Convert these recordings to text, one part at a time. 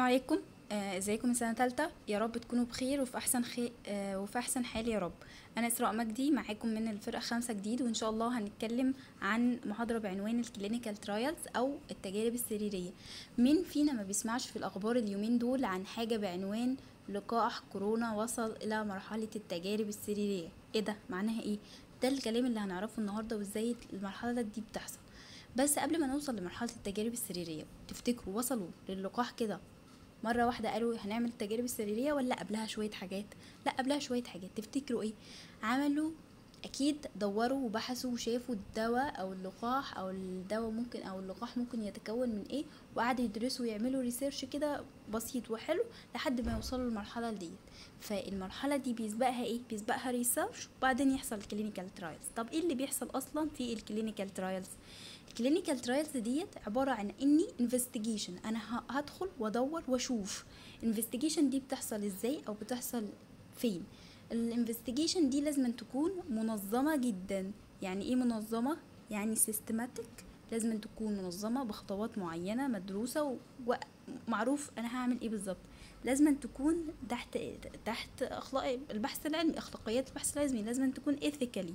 عليكم آه، ازيكم من سنه تالتة يا رب تكونوا بخير وفي احسن خي... آه، وفي احسن حال يا رب انا اسراء مجدي معاكم من الفرقه خمسة جديد وان شاء الله هنتكلم عن محاضره بعنوان الكلينيكال ترايلز او التجارب السريريه مين فينا ما بيسمعش في الاخبار اليومين دول عن حاجه بعنوان لقاح كورونا وصل الى مرحله التجارب السريريه ايه ده معناها ايه ده الكلام اللي هنعرفه النهارده وازاي المرحله دي بتحصل بس قبل ما نوصل لمرحله التجارب السريريه تفتكروا وصلوا للقاح كده مرة واحدة قالوا هنعمل التجارب السريرية ولا قبلها شوية حاجات لا قبلها شوية حاجات تفتكروا ايه عملوا اكيد دوروا وبحثوا وشافوا الدواء او اللقاح او الدواء ممكن او اللقاح ممكن يتكون من ايه وقعدوا يدرسوا ويعملوا ريسيرش كده بسيط وحلو لحد ما يوصلوا للمرحلة ديت فالمرحلة دي بيسبقها ايه بيسبقها ريسيرش وبعدين يحصل الكلينيكال ترايلز طب ايه اللي بيحصل اصلا في الكلينيكال ترايلز الكلينيكال ترايلز ديت عبارة عن اني انفستيجيشن انا ه- هدخل وادور واشوف انفستيجيشن دي بتحصل ازاي او بتحصل فين الانفستيجيشن دي لازم تكون منظمة جدا يعني ايه منظمة يعني سيستماتيك لازم تكون منظمة بخطوات معينة مدروسة ومعروف انا هعمل ايه بالظبط لازم تكون تحت تحت اخلاق البحث العلمي اخلاقيات البحث العلمي لازم تكون ethically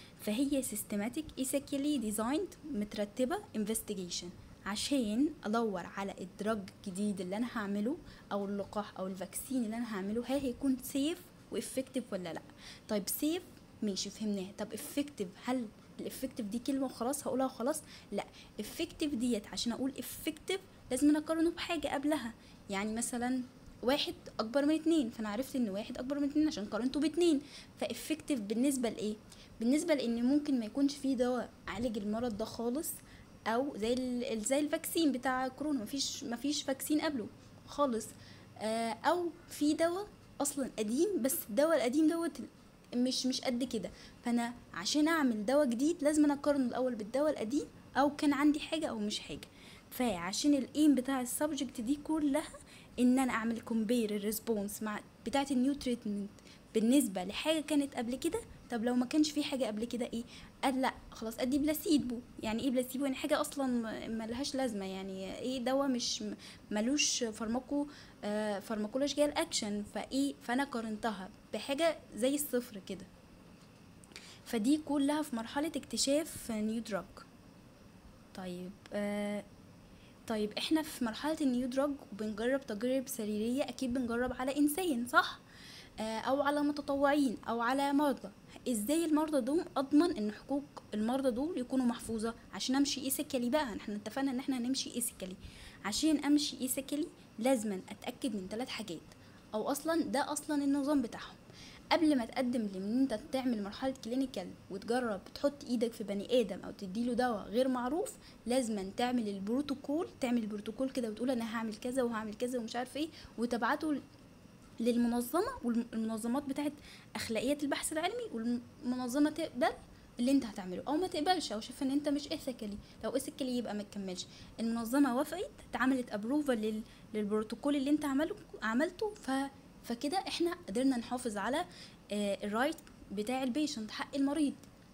فهي systematic ethically designed مترتبة investigation عشان ادور على الدرج الجديد اللي انا هعمله او اللقاح او الفاكسين اللي انا هعمله هل هيكون سيف وافكتيف ولا لا طيب سيف ماشي فهمناها طب افكتيف هل الافكتيف دي كلمه وخلاص هقولها وخلاص لا افكتيف ديت عشان اقول افكتيف لازم أنا اقارنه بحاجه قبلها يعني مثلا واحد اكبر من اتنين فانا عرفت ان واحد اكبر من اتنين عشان قارنته باتنين فافكتيف بالنسبه لايه بالنسبه لان ممكن ما يكونش فيه دواء عالج المرض ده خالص او زي ال- زي الفاكسين بتاع كورونا مفيش مفيش فاكسين قبله خالص آه، او في دواء اصلا قديم بس الدواء القديم دوت مش مش قد كده فانا عشان اعمل دواء جديد لازم أنا اقارنه الاول بالدواء القديم او كان عندي حاجه او مش حاجه فعشان الايم بتاع السبجكت دي كلها ان انا اعمل كومبير الريسبونس مع بتاعه النيو تريتمنت بالنسبه لحاجه كانت قبل كده طب لو ما كانش في حاجه قبل كده ايه قال لا خلاص ادي بلاسيبو يعني ايه بلاسيبو يعني حاجه اصلا م- ملهاش لازمه يعني ايه دواء مش م- ملوش فارماكو آه فارماكولوجيال اكشن فايه فانا قارنتها بحاجه زي الصفر كده فدي كلها في مرحله اكتشاف نيو دراج طيب آه طيب احنا في مرحله النيو دراج وبنجرب تجارب سريريه اكيد بنجرب على انسان صح آه، او على متطوعين او على مرضى ازاي المرضى دول اضمن ان حقوق المرضى دول يكونوا محفوظه عشان امشي ايثيكالي بقى احنا اتفقنا ان احنا هنمشي ايثيكالي عشان امشي ايثيكالي لازما اتاكد من ثلاث حاجات او اصلا ده اصلا النظام بتاعهم قبل ما تقدم لان انت تعمل مرحله كلينيكال وتجرب تحط ايدك في بني ادم او تديله دواء غير معروف لازما تعمل البروتوكول تعمل البروتوكول كده وتقول انا هعمل كذا وهعمل كذا ومش عارف ايه وتبعته للمنظمه والمنظمات بتاعت اخلاقيات البحث العلمي والمنظمه تقبل اللي انت هتعمله او ما تقبلش او شايفه ان انت مش ايثيكالي لو ايثيكالي يبقى ما تكملش المنظمه وافقت اتعملت ابروفال لل... للبروتوكول اللي انت عمله عملته ف... فكده احنا قدرنا نحافظ على آه الرايت بتاع البيشنت حق المريض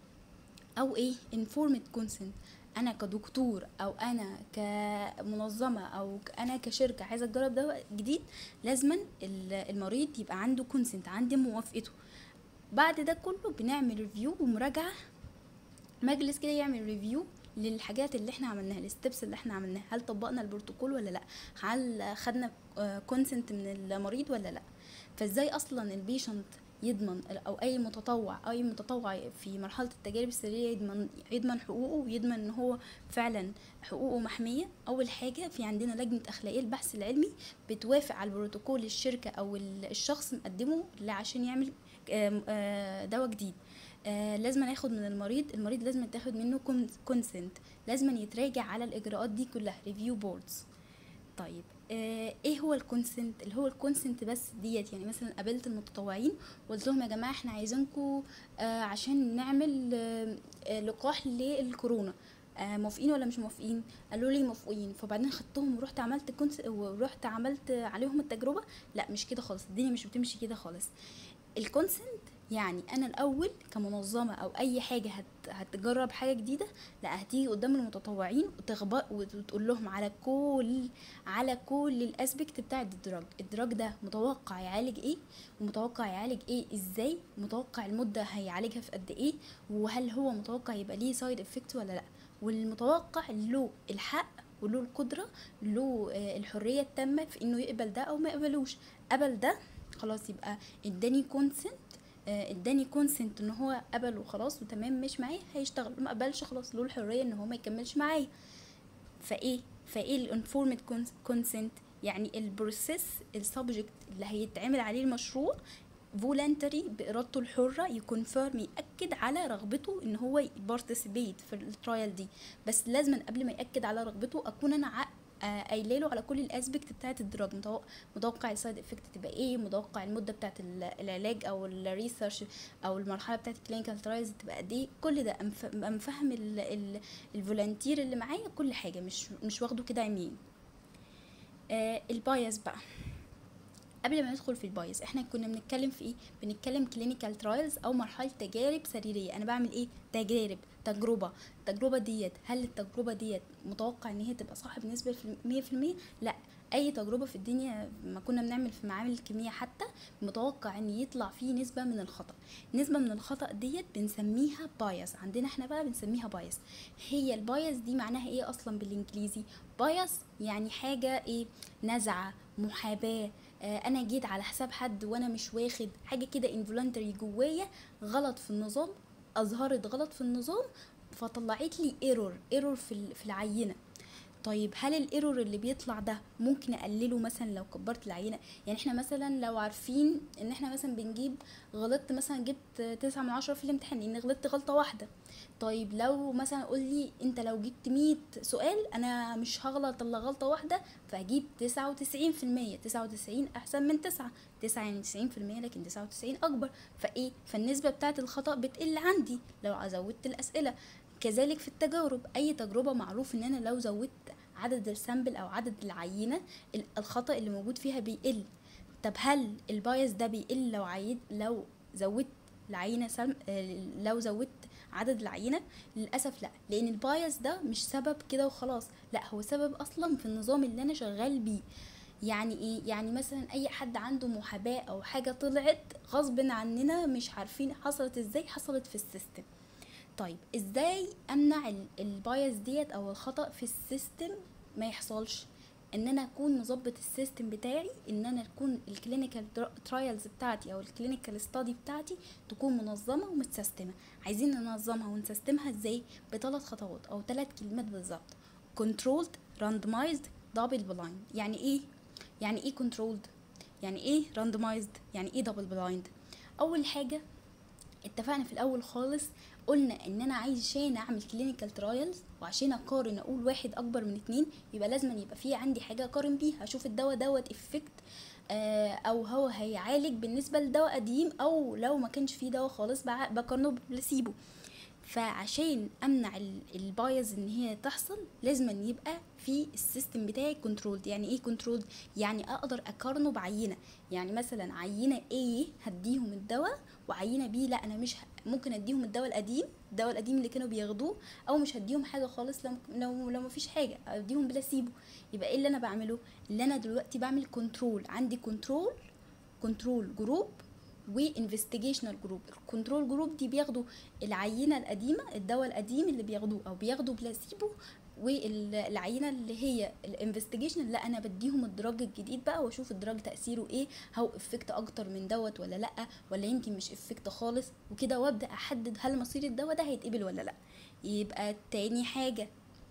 او ايه informed consent انا كدكتور او انا كمنظمه او ك- انا كشركه عايزه اجرب دواء جديد لازما ال- المريض يبقى عنده كونسنت عندي موافقته بعد ده كله بنعمل ريفيو ومراجعه مجلس كده يعمل ريفيو للحاجات اللي احنا عملناها الستبس اللي احنا عملناها هل طبقنا البروتوكول ولا لا هل خدنا كونسنت من المريض ولا لا فازاي اصلا البيشنت يضمن او اي متطوع اي متطوع في مرحله التجارب السريه يضمن يضمن حقوقه ويضمن ان هو فعلا حقوقه محميه اول حاجه في عندنا لجنه اخلاقيه البحث العلمي بتوافق على البروتوكول الشركه او ال- الشخص مقدمه اللي عشان يعمل آم، آه، دواء جديد آه لازم ياخد من المريض المريض لازم تاخد منه كونسنت لازم يتراجع على الاجراءات دي كلها ريفيو بوردز طيب آه ايه هو الكونسنت اللي هو الكونسنت بس ديت يعني مثلا قابلت المتطوعين وقلت لهم يا جماعه احنا عايزينكم آه عشان نعمل آه آه لقاح للكورونا آه موافقين ولا مش موافقين قالوا لي موافقين فبعدين خدتهم ورحت عملت كونس ورحت عملت عليهم التجربه لا مش كده خالص الدنيا مش بتمشي كده خالص الكونسنت يعني انا الاول كمنظمه او اي حاجه هت هتجرب حاجه جديده لا هتيجي قدام المتطوعين وتخبط وتقول لهم على كل على كل الاسبكت بتاع الدراج الدراج ده متوقع يعالج ايه ومتوقع يعالج ايه ازاي متوقع المده هيعالجها في قد ايه وهل هو متوقع يبقى ليه سايد افكت ولا لا والمتوقع له الحق وله القدره له آه، الحريه التامه في انه يقبل ده او ما يقبلوش قبل ده خلاص يبقى اداني كونسنت آه، اداني كونسنت ان هو قبل وخلاص وتمام مش معايا هيشتغل ما قبلش خلاص له الحريه ان هو ما يكملش معايا فايه فايه الانفورمد كونسنت يعني البروسيس السبجكت اللي هيتعمل عليه المشروع فولنتري بارادته الحره يكونفيرم ياكد على رغبته ان هو يبارتيسيبيت في الترايل دي بس لازم قبل ما ياكد على رغبته اكون انا آه، قايله له على كل الاسبكت بتاعه الدراج متوقع السايد افكت تبقى ايه متوقع المده بتاعه العلاج او الريسيرش او المرحله بتاعه الكلينيكال ترايلز تبقى قد ايه كل ده مفهم الفولنتير اللي معايا كل حاجه مش مش واخده كده عميين آه البايس بقى قبل ما ندخل في البايس احنا كنا بنتكلم في ايه بنتكلم كلينيكال ترايلز او مرحله تجارب سريريه انا بعمل ايه تجارب تجربه التجربه ديت هل التجربه ديت متوقع ان هي تبقى صح بنسبه مية في المية لا اي تجربه في الدنيا ما كنا بنعمل في معامل الكيمياء حتى متوقع ان يطلع فيه نسبه من الخطا نسبه من الخطا ديت بنسميها بايس عندنا احنا بقى بنسميها بايس هي البايس دي معناها ايه اصلا بالانجليزي بايس يعني حاجه ايه نزعه محاباه آه، انا جيت على حساب حد وانا مش واخد حاجه كده انفولنتري جوايا غلط في النظام اظهرت غلط في النظام فطلعت لي ايرور ايرور في في العينه طيب هل الايرور اللي بيطلع ده ممكن اقلله مثلا لو كبرت العينه يعني احنا مثلا لو عارفين ان احنا مثلا بنجيب غلطت مثلا جبت تسعة من عشرة في الامتحان لان غلطت غلطه واحده طيب لو مثلا قول لي انت لو جبت 100 سؤال انا مش هغلط الا غلطه واحده فهجيب 99% 99 احسن من 9 9 يعني 90% لكن 99 اكبر فايه فالنسبه بتاعه الخطا بتقل عندي لو زودت الاسئله كذلك في التجارب اي تجربه معروف ان انا لو زودت عدد السامبل او عدد العينه الخطا اللي موجود فيها بيقل طب هل البايس ده بيقل لو عيد لو زودت العينه سم... لو زودت عدد العينه للاسف لا لان البايس ده مش سبب كده وخلاص لا هو سبب اصلا في النظام اللي انا شغال بيه يعني ايه يعني مثلا اي حد عنده محاباه او حاجه طلعت غصب عننا مش عارفين حصلت ازاي حصلت في السيستم طيب ازاي امنع البايس ديت او الخطا في السيستم ما يحصلش ان انا اكون مظبط السيستم بتاعي ان انا تكون الكلينيكال ترايلز بتاعتي او الكلينيكال ستادي بتاعتي تكون منظمه ومتسيستمه عايزين ننظمها ونسيستمها ازاي بثلاث خطوات او ثلاث كلمات بالظبط controlled randomized double blind يعني ايه يعني ايه controlled يعني ايه randomized يعني ايه double blind اول حاجه اتفقنا في الاول خالص قلنا ان انا عشان اعمل كلينيكال ترايلز وعشان اقارن اقول واحد اكبر من اتنين يبقى لازم يبقى في عندي حاجه اقارن بيها اشوف الدواء دوت افكت آه، او هو هيعالج بالنسبه لدواء قديم او لو ما كانش فيه دواء خالص بقارنه ببلاسيبو فعشان امنع البايز ان هي تحصل لازم أن يبقى في السيستم بتاعي كنترولد يعني ايه كنترولد يعني اقدر اقارنه بعينه يعني مثلا عينه A هديهم الدواء وعينه B لا انا مش ممكن اديهم الدواء القديم الدواء القديم اللي كانوا بياخدوه او مش هديهم حاجه خالص لو لو, لو مفيش حاجه اديهم بلاسيبو يبقى ايه اللي انا بعمله اللي انا دلوقتي بعمل كنترول عندي كنترول كنترول جروب وانفستيجيشنال جروب الكنترول جروب دي بياخدوا العينه القديمه الدواء القديم اللي بياخدوه او بياخدوا بلاسيبو والعينه اللي هي الانفستيجيشن لا انا بديهم الدراج الجديد بقى واشوف الدراج تاثيره ايه هو افكت اكتر من دوت ولا لا ولا يمكن مش افكت خالص وكده وابدا احدد هل مصير الدواء ده هيتقبل ولا لا يبقى تاني حاجه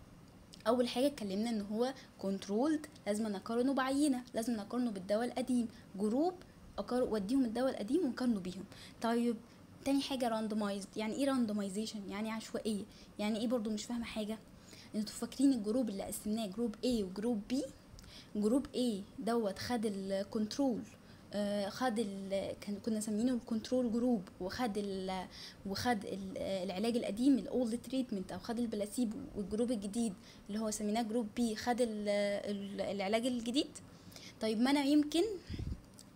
اول حاجه اتكلمنا ان هو كنترولد لازم نقارنه بعينه لازم نقارنه بالدواء القديم جروب وديهم الدواء القديم ونقارنه بيهم طيب تاني حاجه راندمايزد يعني ايه راندمايزيشن يعني عشوائيه يعني ايه برضو مش فاهمه حاجه انتوا فاكرين الجروب اللي قسمناه جروب A وجروب B جروب A دوت خد الكنترول آه خد ال كان كنا سمينه الكنترول جروب وخد ال وخد ال العلاج القديم الاولد تريتمنت او خد البلاسيبو والجروب الجديد اللي هو سميناه جروب بي خد ال العلاج الجديد طيب ما انا يمكن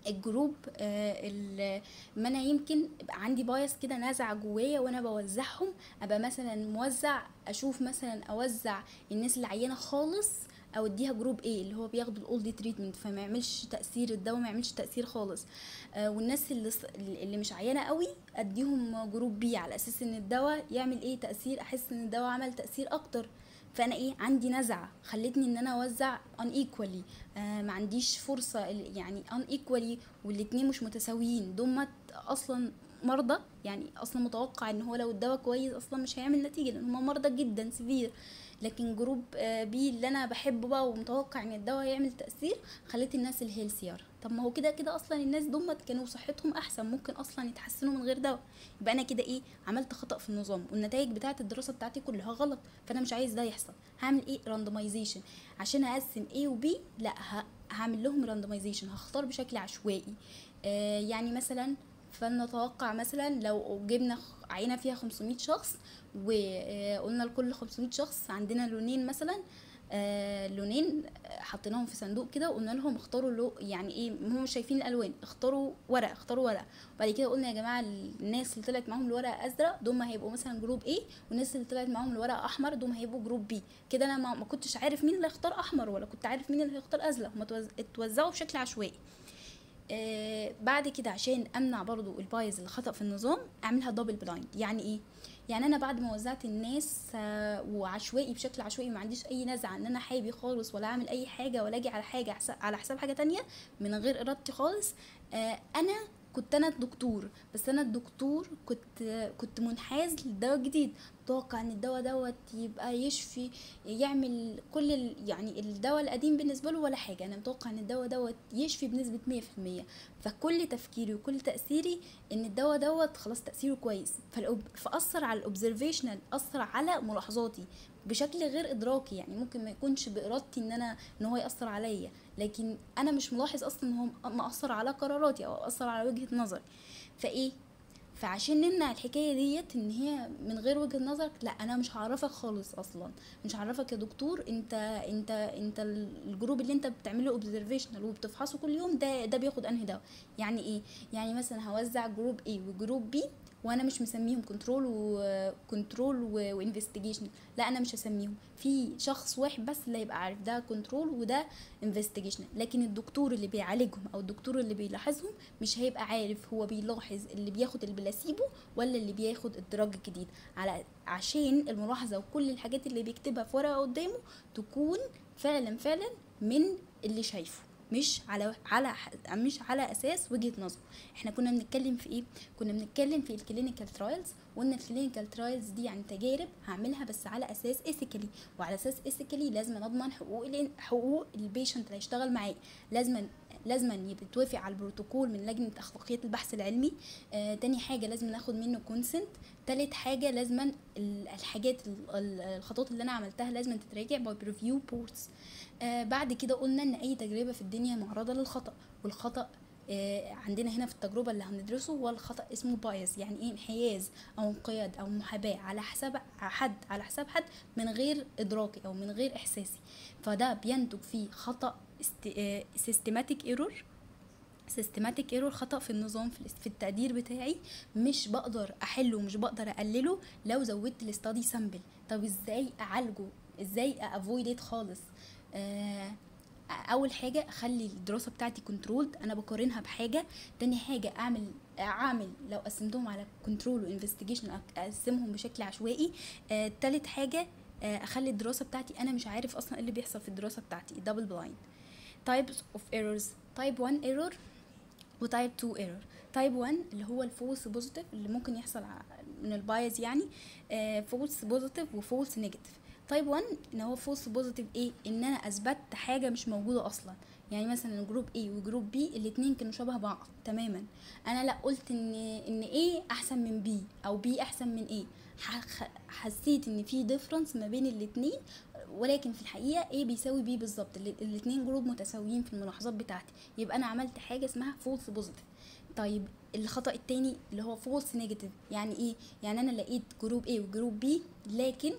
الجروب آه، ال- ما انا يمكن يبقى عندي بايس كده نازعه جوايا وانا بوزعهم ابقى مثلا موزع اشوف مثلا اوزع الناس اللي عيانه خالص او اديها جروب ايه اللي هو بياخدوا الاولد تريتمنت فما يعملش تاثير الدواء ما يعملش تاثير خالص آه والناس اللي ص- اللي مش عيانه قوي اديهم جروب بي على اساس ان الدواء يعمل ايه تاثير احس ان الدواء عمل تاثير اكتر فانا ايه عندي نزعه خلتني ان انا اوزع ان ايكوالي آه ما عنديش فرصه ال- يعني ان ايكوالي والاتنين مش متساويين دمت اصلا مرضى يعني اصلا متوقع ان هو لو الدواء كويس اصلا مش هيعمل نتيجه لان هم مرضى جدا سيفير لكن جروب آه، بي اللي انا بحبه بقى ومتوقع ان الدواء هيعمل تاثير خليت الناس الهيلثيار طب ما هو كده كده اصلا الناس دمت كانوا صحتهم احسن ممكن اصلا يتحسنوا من غير دواء يبقى انا كده ايه عملت خطا في النظام والنتائج بتاعه الدراسه بتاعتي كلها غلط فانا مش عايز ده يحصل هعمل ايه راندمايزيشن عشان اقسم A و B لا ه- هعمل لهم راندمايزيشن هختار بشكل عشوائي آه يعني مثلا فلنتوقع مثلا لو جبنا خ- عينه فيها 500 شخص وقلنا لكل 500 شخص عندنا لونين مثلا آه لونين آه، حطيناهم في صندوق كده وقلنا لهم اختاروا لو يعني ايه هم مش شايفين الالوان اختاروا ورق اختاروا ورق وبعد كده قلنا يا جماعه الناس اللي طلعت معاهم الورق ازرق دول هيبقوا مثلا جروب ايه والناس اللي طلعت معاهم الورق احمر دول هيبقوا جروب بي كده انا ما ما كنتش عارف مين اللي هيختار احمر ولا كنت عارف مين اللي هيختار ازرق هم توز- اتوزعوا بشكل عشوائي آه بعد كده عشان امنع برضو البايظ اللي خطا في النظام اعملها دبل بلايند يعني ايه يعني انا بعد ما وزعت الناس آه وعشوائي بشكل عشوائي ما عنديش اي نزعه ان انا حابي خالص ولا اعمل اي حاجه ولا اجي على حاجه حس- على حساب حاجه تانية من غير ارادتي خالص آه انا كنت انا الدكتور بس انا الدكتور كنت كنت منحاز للدواء الجديد متوقع ان الدواء دوت يبقى يشفي يعمل كل ال... يعني الدواء القديم بالنسبه له ولا حاجه انا متوقع ان الدواء دوت يشفي بنسبه 100% فكل تفكيري وكل تاثيري ان الدواء دوت خلاص تاثيره كويس فالأوب... فاثر على الاوبزرفيشنال اثر على ملاحظاتي بشكل غير ادراكي يعني ممكن ما يكونش بارادتي ان انا ان هو ياثر عليا لكن انا مش ملاحظ اصلا ان هو مأثر على قراراتي او اثر على وجهه نظري فايه فعشان نمنع الحكايه ديت ان هي من غير وجهه نظرك لا انا مش هعرفك خالص اصلا مش هعرفك يا دكتور انت انت انت الجروب اللي انت بتعمله اوبزرفيشنال وبتفحصه كل يوم ده ده بياخد انهي دواء يعني ايه يعني مثلا هوزع جروب A وجروب B وانا مش مسميهم كنترول وكنترول وانفستيجيشن لا انا مش هسميهم في شخص واحد بس اللي هيبقى عارف ده كنترول وده انفستيجيشن لكن الدكتور اللي بيعالجهم او الدكتور اللي بيلاحظهم مش هيبقى عارف هو بيلاحظ اللي بياخد البلاسيبو ولا اللي بياخد الدراج الجديد على عشان الملاحظه وكل الحاجات اللي بيكتبها في ورقه قدامه تكون فعلا فعلا من اللي شايفه مش على على مش على اساس وجهه نظر احنا كنا بنتكلم في ايه كنا بنتكلم في الكلينيكال ترايلز وان الكلينيكال ترايلز دي يعني تجارب هعملها بس على اساس ايثيكالي وعلى اساس ايثيكالي لازم اضمن حقوق ال- حقوق البيشنت اللي هيشتغل معايا لازم لازما يتوافق على البروتوكول من لجنه اخلاقيات البحث العلمي آه تاني حاجه لازم ناخد منه كونسنت تالت حاجه لازما ال- الحاجات ال- ال- الخطوات اللي انا عملتها لازم تتراجع باي ريفيو بورتس آه بعد كده قلنا ان اي تجربه في الدنيا معرضه للخطا والخطا آه عندنا هنا في التجربه اللي هندرسه هو الخطا اسمه بايس يعني ايه انحياز او انقياد او محاباه على حساب حد على حساب حد من غير ادراكي او من غير احساسي فده بينتج فيه خطا سيستماتيك ايرور سيستماتيك ايرور خطا في النظام في الاست- في التقدير بتاعي مش بقدر احله ومش بقدر اقلله لو زودت الاستادي سامبل طب ازاي اعالجه ازاي افويد خالص آه اول حاجه اخلي الدراسه بتاعتي كنترولد انا بقارنها بحاجه تاني حاجه اعمل اعمل لو قسمتهم على كنترول وانفستيجيشن اقسمهم بشكل عشوائي آه تالت حاجه آه اخلي الدراسه بتاعتي انا مش عارف اصلا ايه اللي بيحصل في الدراسه بتاعتي دبل بلايند types of errors type 1 error وتايب 2 ايرور تايب 1 اللي هو الفولس بوزيتيف اللي ممكن يحصل ع- من البايز يعني فولس بوزيتيف وفولس نيجاتيف تايب 1 ان هو فولس بوزيتيف ايه ان انا اثبتت حاجه مش موجوده اصلا يعني مثلا جروب A وجروب B الاتنين كانوا شبه بعض تماما انا لا قلت ان ان A احسن من B او B احسن من A ح- حسيت ان في ديفرنس ما بين الاتنين ولكن في الحقيقه A بيساوي B بالظبط ال- الاتنين جروب متساويين في الملاحظات بتاعتي يبقى انا عملت حاجه اسمها فولس بوزيتيف طيب الخطا التاني اللي هو فولس نيجاتيف يعني ايه يعني انا لقيت جروب A وجروب B لكن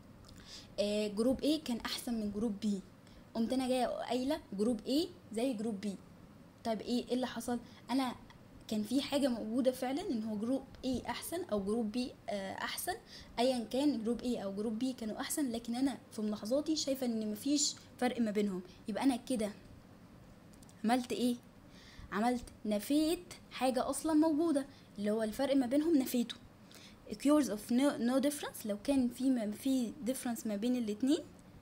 آه جروب A كان احسن من جروب B قمت انا جايه قايله جروب A زي جروب B طيب ايه ايه اللي حصل انا كان في حاجة موجودة فعلا ان هو جروب A احسن او جروب B آه، احسن ايا كان جروب A او جروب B كانوا احسن لكن انا في ملاحظاتي شايفة ان مفيش فرق ما بينهم يبقى انا كده عملت ايه عملت نفيت حاجة اصلا موجودة اللي هو الفرق ما بينهم نفيته cures of no, no difference لو كان في ما في difference ما بين الاتنين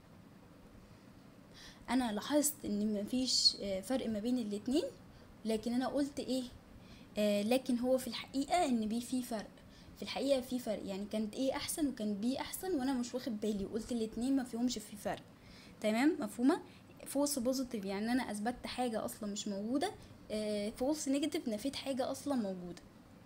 انا لاحظت ان مفيش آه، فرق ما بين الاتنين لكن انا قلت ايه آه لكن هو في الحقيقة ان بي في فرق في الحقيقة في فرق يعني كانت ايه احسن وكان بي احسن وانا مش واخد بالي وقلت الاتنين ما فيهمش في فرق تمام مفهومة فولس بوزيتيف يعني انا اثبتت حاجة اصلا مش موجودة فولس نيجاتيف نفيت حاجة اصلا موجودة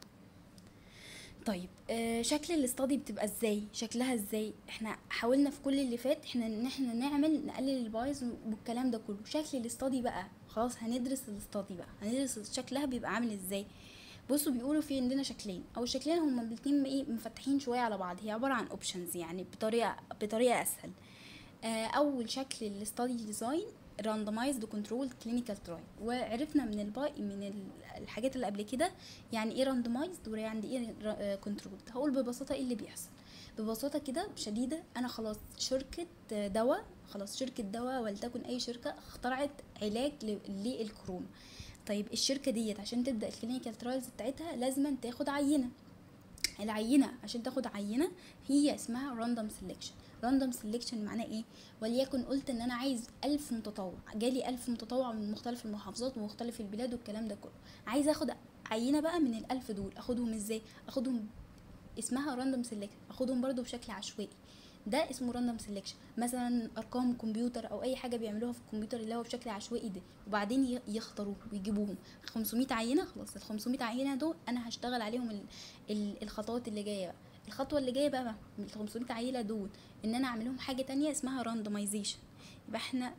طيب آه شكل الاستادي بتبقى ازاي شكلها ازاي احنا حاولنا في كل اللي فات احنا ان احنا نعمل نقلل البايظ والكلام ده كله شكل الاستادي بقى خلاص هندرس الاستادي بقى هندرس شكلها بيبقى عامل ازاي بصوا بيقولوا في عندنا شكلين او الشكلين هما الاتنين ايه مفتحين شويه على بعض هي عباره عن اوبشنز يعني بطريقه بطريقه اسهل آه اول شكل الاستادي ديزاين راندمايزد كنترول كلينيكال ترايل وعرفنا من الباقي من ال- الحاجات اللي قبل كده يعني ايه راندمايزد ويعني ايه كنترول هقول ببساطه ايه اللي بيحصل ببساطه كده شديده انا خلاص شركه دواء خلاص شركه دواء ولتكن اي شركه اخترعت علاج ل- للكورونا طيب الشركه ديت عشان تبدا الكلينيكال ترايلز بتاعتها لازم تاخد عينه العينه عشان تاخد عينه هي اسمها راندوم سيلكشن راندوم سيلكشن معناه ايه وليكن قلت ان انا عايز ألف متطوع جالي ألف متطوع من مختلف المحافظات ومختلف البلاد والكلام ده كله عايز اخد عينه بقى من الألف دول اخدهم ازاي اخدهم اسمها راندوم سيلكشن اخدهم برضو بشكل عشوائي ده اسمه راندوم سيلكشن مثلا ارقام كمبيوتر او اي حاجه بيعملوها في الكمبيوتر اللي هو بشكل عشوائي ده وبعدين ي- يختاروه ويجيبوهم 500 عينه خلاص ال 500 عينه دول انا هشتغل عليهم ال ال الخطوات اللي جايه بقى الخطوه اللي جايه بقى من ال 500 عينه دول ان انا اعمل لهم حاجه تانية اسمها راندومايزيشن يبقى احنا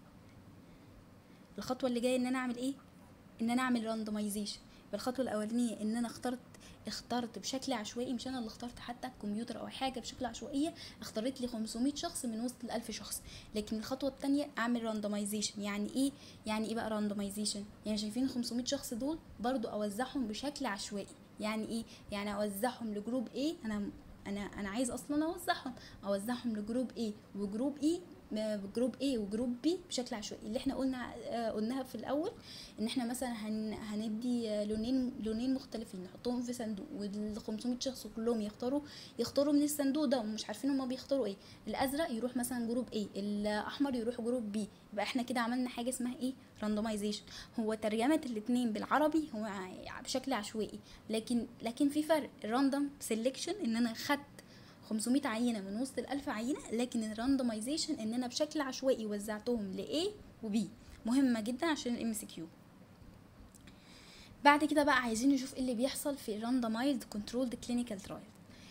الخطوه اللي جايه ان انا اعمل ايه ان انا اعمل راندومايزيشن يبقى الخطوه الاولانيه ان انا اخترت اخترت بشكل عشوائي مش انا اللي اخترت حتى الكمبيوتر او حاجه بشكل عشوائيه اختارت لي 500 شخص من وسط ال 1000 شخص لكن الخطوه الثانيه اعمل راندومايزيشن يعني ايه يعني ايه بقى راندومايزيشن يعني شايفين ال 500 شخص دول برضو اوزعهم بشكل عشوائي يعني ايه يعني اوزعهم لجروب A انا انا انا عايز اصلا اوزعهم اوزعهم لجروب A وجروب E جروب A وجروب B بشكل عشوائي اللي احنا قلنا آه، قلناها في الاول ان احنا مثلا هن هندي آه، لونين لونين مختلفين نحطهم في صندوق وال 500 شخص كلهم يختاروا يختاروا من الصندوق ده ومش عارفين هما بيختاروا ايه الازرق يروح مثلا جروب A الاحمر يروح جروب B يبقى احنا كده عملنا حاجه اسمها ايه راندومايزيشن هو ترجمه الاتنين بالعربي هو ع- بشكل عشوائي لكن لكن في فرق الراندوم سيلكشن ان انا خدت 500 عينه من وسط الألف عينه لكن الراندومايزيشن ان انا بشكل عشوائي وزعتهم ل A و B مهمه جدا عشان الام سي كيو بعد كده بقى عايزين نشوف ايه اللي بيحصل في الراندومايزد كنترولد كلينيكال ترايل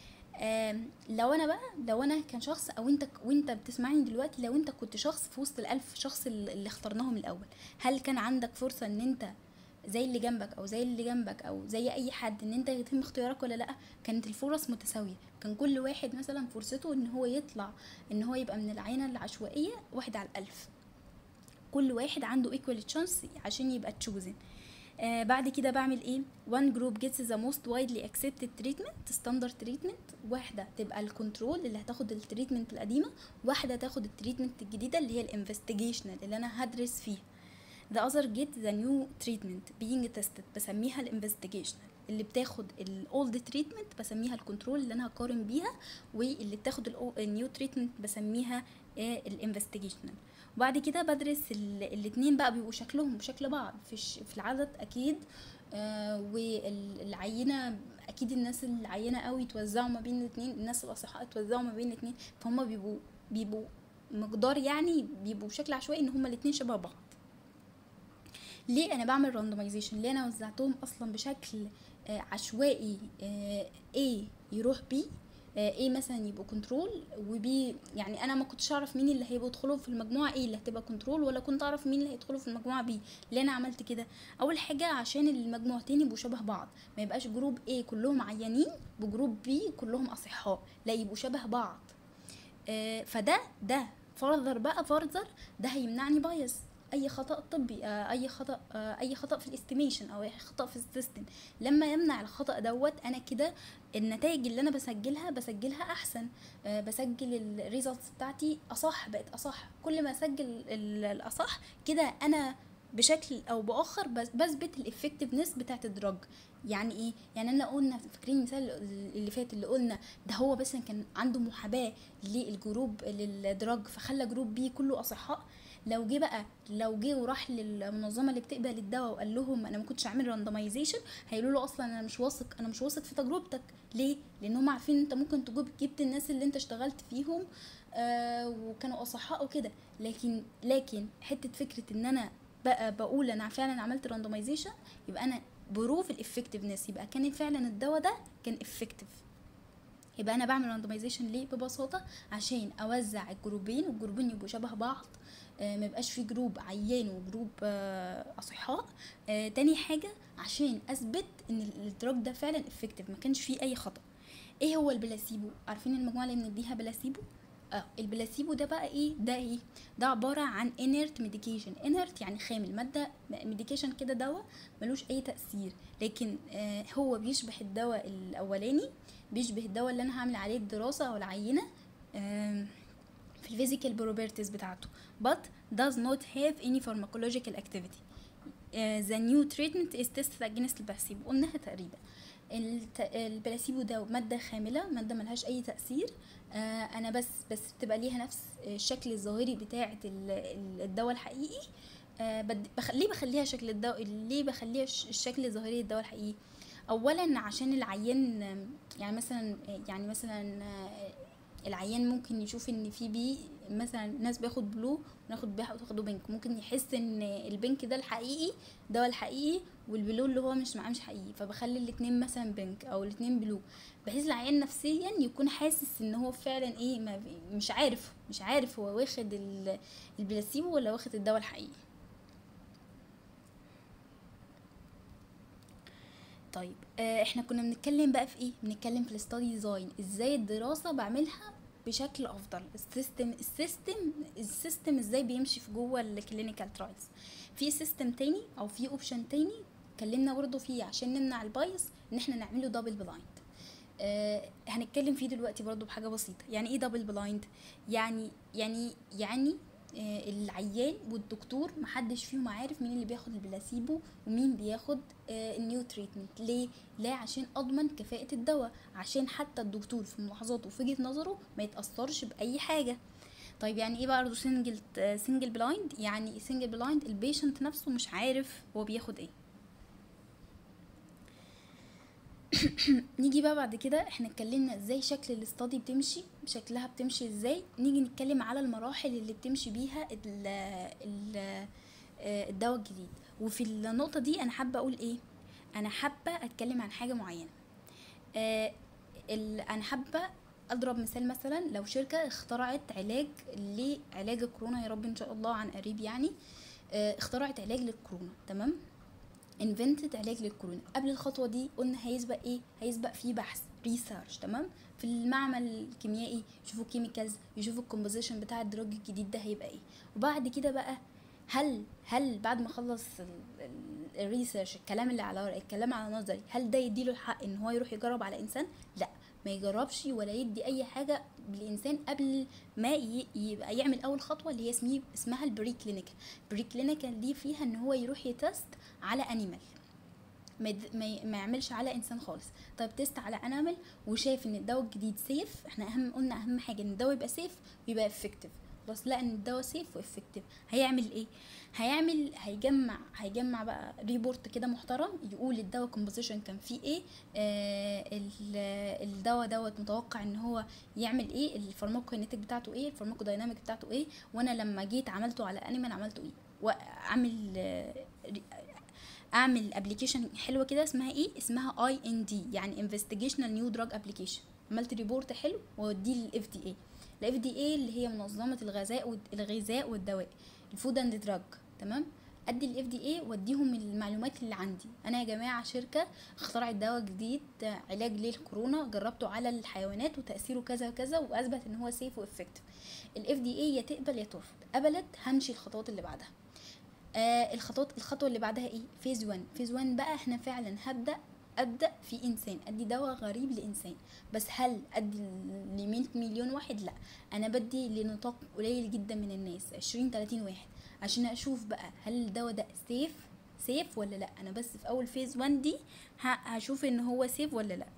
لو انا بقى لو انا كان شخص او انت وانت بتسمعني دلوقتي لو انت كنت شخص في وسط الألف شخص اللي اللي اخترناهم الاول هل كان عندك فرصه ان انت زي اللي جنبك او زي اللي جنبك او زي اي حد ان انت يتم اختيارك ولا لا كانت الفرص متساويه كان كل واحد مثلا فرصته ان هو يطلع ان هو يبقى من العينه العشوائيه واحد على الالف كل واحد عنده equal chance عشان يبقى chosen آه بعد كده بعمل ايه one group gets the most widely accepted treatment standard treatment واحدة تبقى الكنترول اللي هتاخد التريتمنت القديمة واحدة تاخد التريتمنت الجديدة اللي هي الانفستيجيشنال اللي انا هدرس فيها the other get the new treatment being tested بسميها الانفستيجيشنال اللي بتاخد الاولد تريتمنت بسميها الكنترول اللي انا هقارن بيها واللي بتاخد النيو تريتمنت بسميها الانفستيجيشنال وبعد كده بدرس ال- الاتنين بقى بيبقوا شكلهم بشكل بعض في الش- في العدد اكيد آه والعينه اكيد الناس العينه قوي توزعوا ما بين الاتنين الناس الاصحاء توزعوا ما بين الاتنين فهم بيبقوا بيبقوا مقدار يعني بيبقوا بشكل عشوائي ان هما الاتنين شبه بعض ليه انا بعمل راندومايزيشن ليه انا وزعتهم اصلا بشكل آه، عشوائي آه، A يروح B آه، A مثلا يبقوا كنترول وبي يعني انا ما كنتش اعرف مين اللي هيبقوا يدخلوا في المجموعه A اللي هتبقى كنترول ولا كنت اعرف مين اللي هيدخلوا في المجموعه B ليه انا عملت كده اول حاجه عشان المجموعتين يبقوا شبه بعض ما يبقاش جروب A كلهم عيانين وجروب B كلهم اصحاء لا يبقوا شبه بعض آه، فده ده فرذر بقى فرذر ده هيمنعني بايس اي خطا طبي آه، اي خطا آه، اي خطا في الاستيميشن او اي خطا في السيستم لما يمنع الخطا دوت انا كده النتائج اللي انا بسجلها بسجلها احسن آه، بسجل الريزلتس بتاعتي اصح بقت اصح كل ما اسجل ال- الاصح كده انا بشكل او باخر بس- بثبت الافكتفنس بتاعت الدراج يعني ايه يعني انا قلنا فاكرين المثال اللي فات اللي قلنا ده هو بس كان عنده محاباه للجروب للدراج فخلى جروب بي كله اصحاء لو جه بقى لو جه وراح للمنظمه اللي بتقبل الدواء وقال لهم انا ما كنتش عامل راندمايزيشن هيقولوا له اصلا انا مش واثق انا مش واثق في تجربتك ليه لان هم عارفين انت ممكن تجيب جبت الناس اللي انت اشتغلت فيهم آه وكانوا اصحاء وكده لكن لكن حته فكره ان انا بقى بقول انا فعلا عملت راندمايزيشن يبقى انا بروف الافكتفنس يبقى كان فعلا الدواء ده كان افكتيف يبقى انا بعمل راندمايزيشن ليه ببساطه عشان اوزع الجروبين والجروبين يبقوا شبه بعض آه، ما يبقاش في جروب عيان وجروب آه، اصحاء آه، تاني حاجه عشان اثبت ان الدراج ده فعلا افكتيف ما كانش فيه اي خطا ايه هو البلاسيبو عارفين المجموعه اللي بنديها بلاسيبو اه البلاسيبو ده بقى ايه ده ايه ده عباره عن inert medication inert يعني خامل ماده ميديكيشن كده دواء ملوش اي تاثير لكن آه هو بيشبه الدواء الاولاني بيشبه الدواء اللي انا هعمل عليه الدراسه او العينه آم، في الفيزيكال بروبرتيز بتاعته but does not have any pharmacological activity uh, the new treatment is tested against البلاسيبو قلناها تقريبا الت- البلاسيبو ده مادة خاملة مادة ملهاش أي تأثير آه أنا بس بس بتبقى ليها نفس الشكل الظاهري بتاع الدواء الحقيقي آه بد- بخ... ليه بخليها شكل الدواء ليه بخليها ش- الشكل الظاهري للدواء الحقيقي اولا عشان العيان آم، يعني مثلا يعني مثلا آه، العيان ممكن يشوف ان في بي مثلا ناس بياخد بلو وناخد بياخدوا بينك ممكن يحس ان البينك ده الحقيقي ده الحقيقي والبلو اللي هو مش معاه مش حقيقي فبخلي الاتنين مثلا بينك او الاتنين بلو بحيث العيان نفسيا يكون حاسس ان هو فعلا ايه ما مش عارف مش عارف هو واخد ال- البلاسيبو ولا واخد الدواء الحقيقي طيب آه احنا كنا بنتكلم بقى في ايه بنتكلم في الاستادي ديزاين ازاي الدراسه بعملها بشكل افضل السيستم السيستم السيستم ازاي بيمشي في جوه الكلينيكال ترايلز في سيستم تاني او في اوبشن تاني اتكلمنا برضه فيه عشان نمنع البايس ان احنا نعمله دبل بلايند آه هنتكلم فيه دلوقتي برضه بحاجه بسيطه يعني ايه دبل بلايند يعني يعني يعني آه، العيان والدكتور محدش فيهم عارف مين اللي بياخد البلاسيبو ومين بياخد آه، النيو تريتمنت ليه ليه عشان اضمن كفاءه الدواء عشان حتى الدكتور في ملاحظاته وفي وجهه نظره ما يتاثرش باي حاجه طيب يعني ايه برضه سنجل سنجل بلايند يعني سنجل بلايند البيشنت نفسه مش عارف هو بياخد ايه نيجي بقى بعد كده احنا اتكلمنا ازاي شكل الاستادي بتمشي شكلها بتمشي ازاي نيجي نتكلم على المراحل اللي بتمشي بيها ال ال آه، الدواء الجديد وفي النقطة دي انا حابة اقول ايه انا حابة اتكلم عن حاجة معينة آه، ال- انا حابة اضرب مثال مثلا لو شركة اخترعت علاج لعلاج الكورونا يا رب ان شاء الله عن قريب يعني آه، اخترعت علاج للكورونا تمام انفنتد علاج للكورونا قبل الخطوه دي قلنا هيسبق ايه هيسبق فيه بحث ريسيرش تمام في المعمل الكيميائي يشوفوا كيميكالز يشوفوا الكومبوزيشن بتاع الدراج الجديد ده هيبقى ايه وبعد كده بقى هل هل بعد ما خلص الريسيرش الكلام اللي على ورق الكلام على نظري هل ده يديله الحق ان هو يروح يجرب على انسان لا ما يجربش ولا يدي اي حاجه للانسان قبل ما ي- يبقى يعمل اول خطوه اللي هي اسمها اسمها البري كلينيكال بري كلينيكال دي فيها ان هو يروح يتست على انيمال ما, يد- ما, ي- ما يعملش على انسان خالص طيب تيست على انيمال وشاف ان الدواء الجديد سيف احنا اهم قلنا اهم حاجه ان الدواء يبقى سيف ويبقى افكتيف خلاص لقى ان الدواء سيف وافكتيف هيعمل ايه هيعمل هيجمع هيجمع بقى ريبورت كده محترم يقول الدواء كومبوزيشن كان فيه ايه آه ال- الدواء دوت متوقع ان هو يعمل ايه الفارماكوكينيتيك بتاعته ايه الفارماكودايناميك بتاعته ايه وانا لما جيت عملته على انيمال عملته ايه واعمل آه، اعمل ابلكيشن حلوه كده اسمها ايه اسمها اي ان دي يعني انفستيجيشنال نيو دراج ابلكيشن عملت ريبورت حلو واوديه للاف دي اي الاف دي اي اللي هي منظمه الغذاء والد- الغذاء والدواء الفود اند دراج تمام ادي الاف دي اي واديهم المعلومات اللي عندي انا يا جماعه شركه اخترعت دواء جديد آه، علاج للكورونا جربته على الحيوانات وتاثيره كذا وكذا واثبت ان هو سيف وافكتيف الاف دي اي يا تقبل يا ترفض قبلت همشي الخطوات اللي بعدها آه الخطوات الخطوه اللي بعدها ايه فيز 1 فيز 1 بقى احنا فعلا هبدا ابدا في انسان ادي دواء غريب لانسان بس هل ادي ل 100 مليون واحد لا انا بدي لنطاق قليل جدا من الناس 20 30 واحد عشان اشوف بقى هل الدواء ده سيف سيف ولا لا انا بس في اول فيز 1 دي ه- هشوف ان هو سيف ولا لا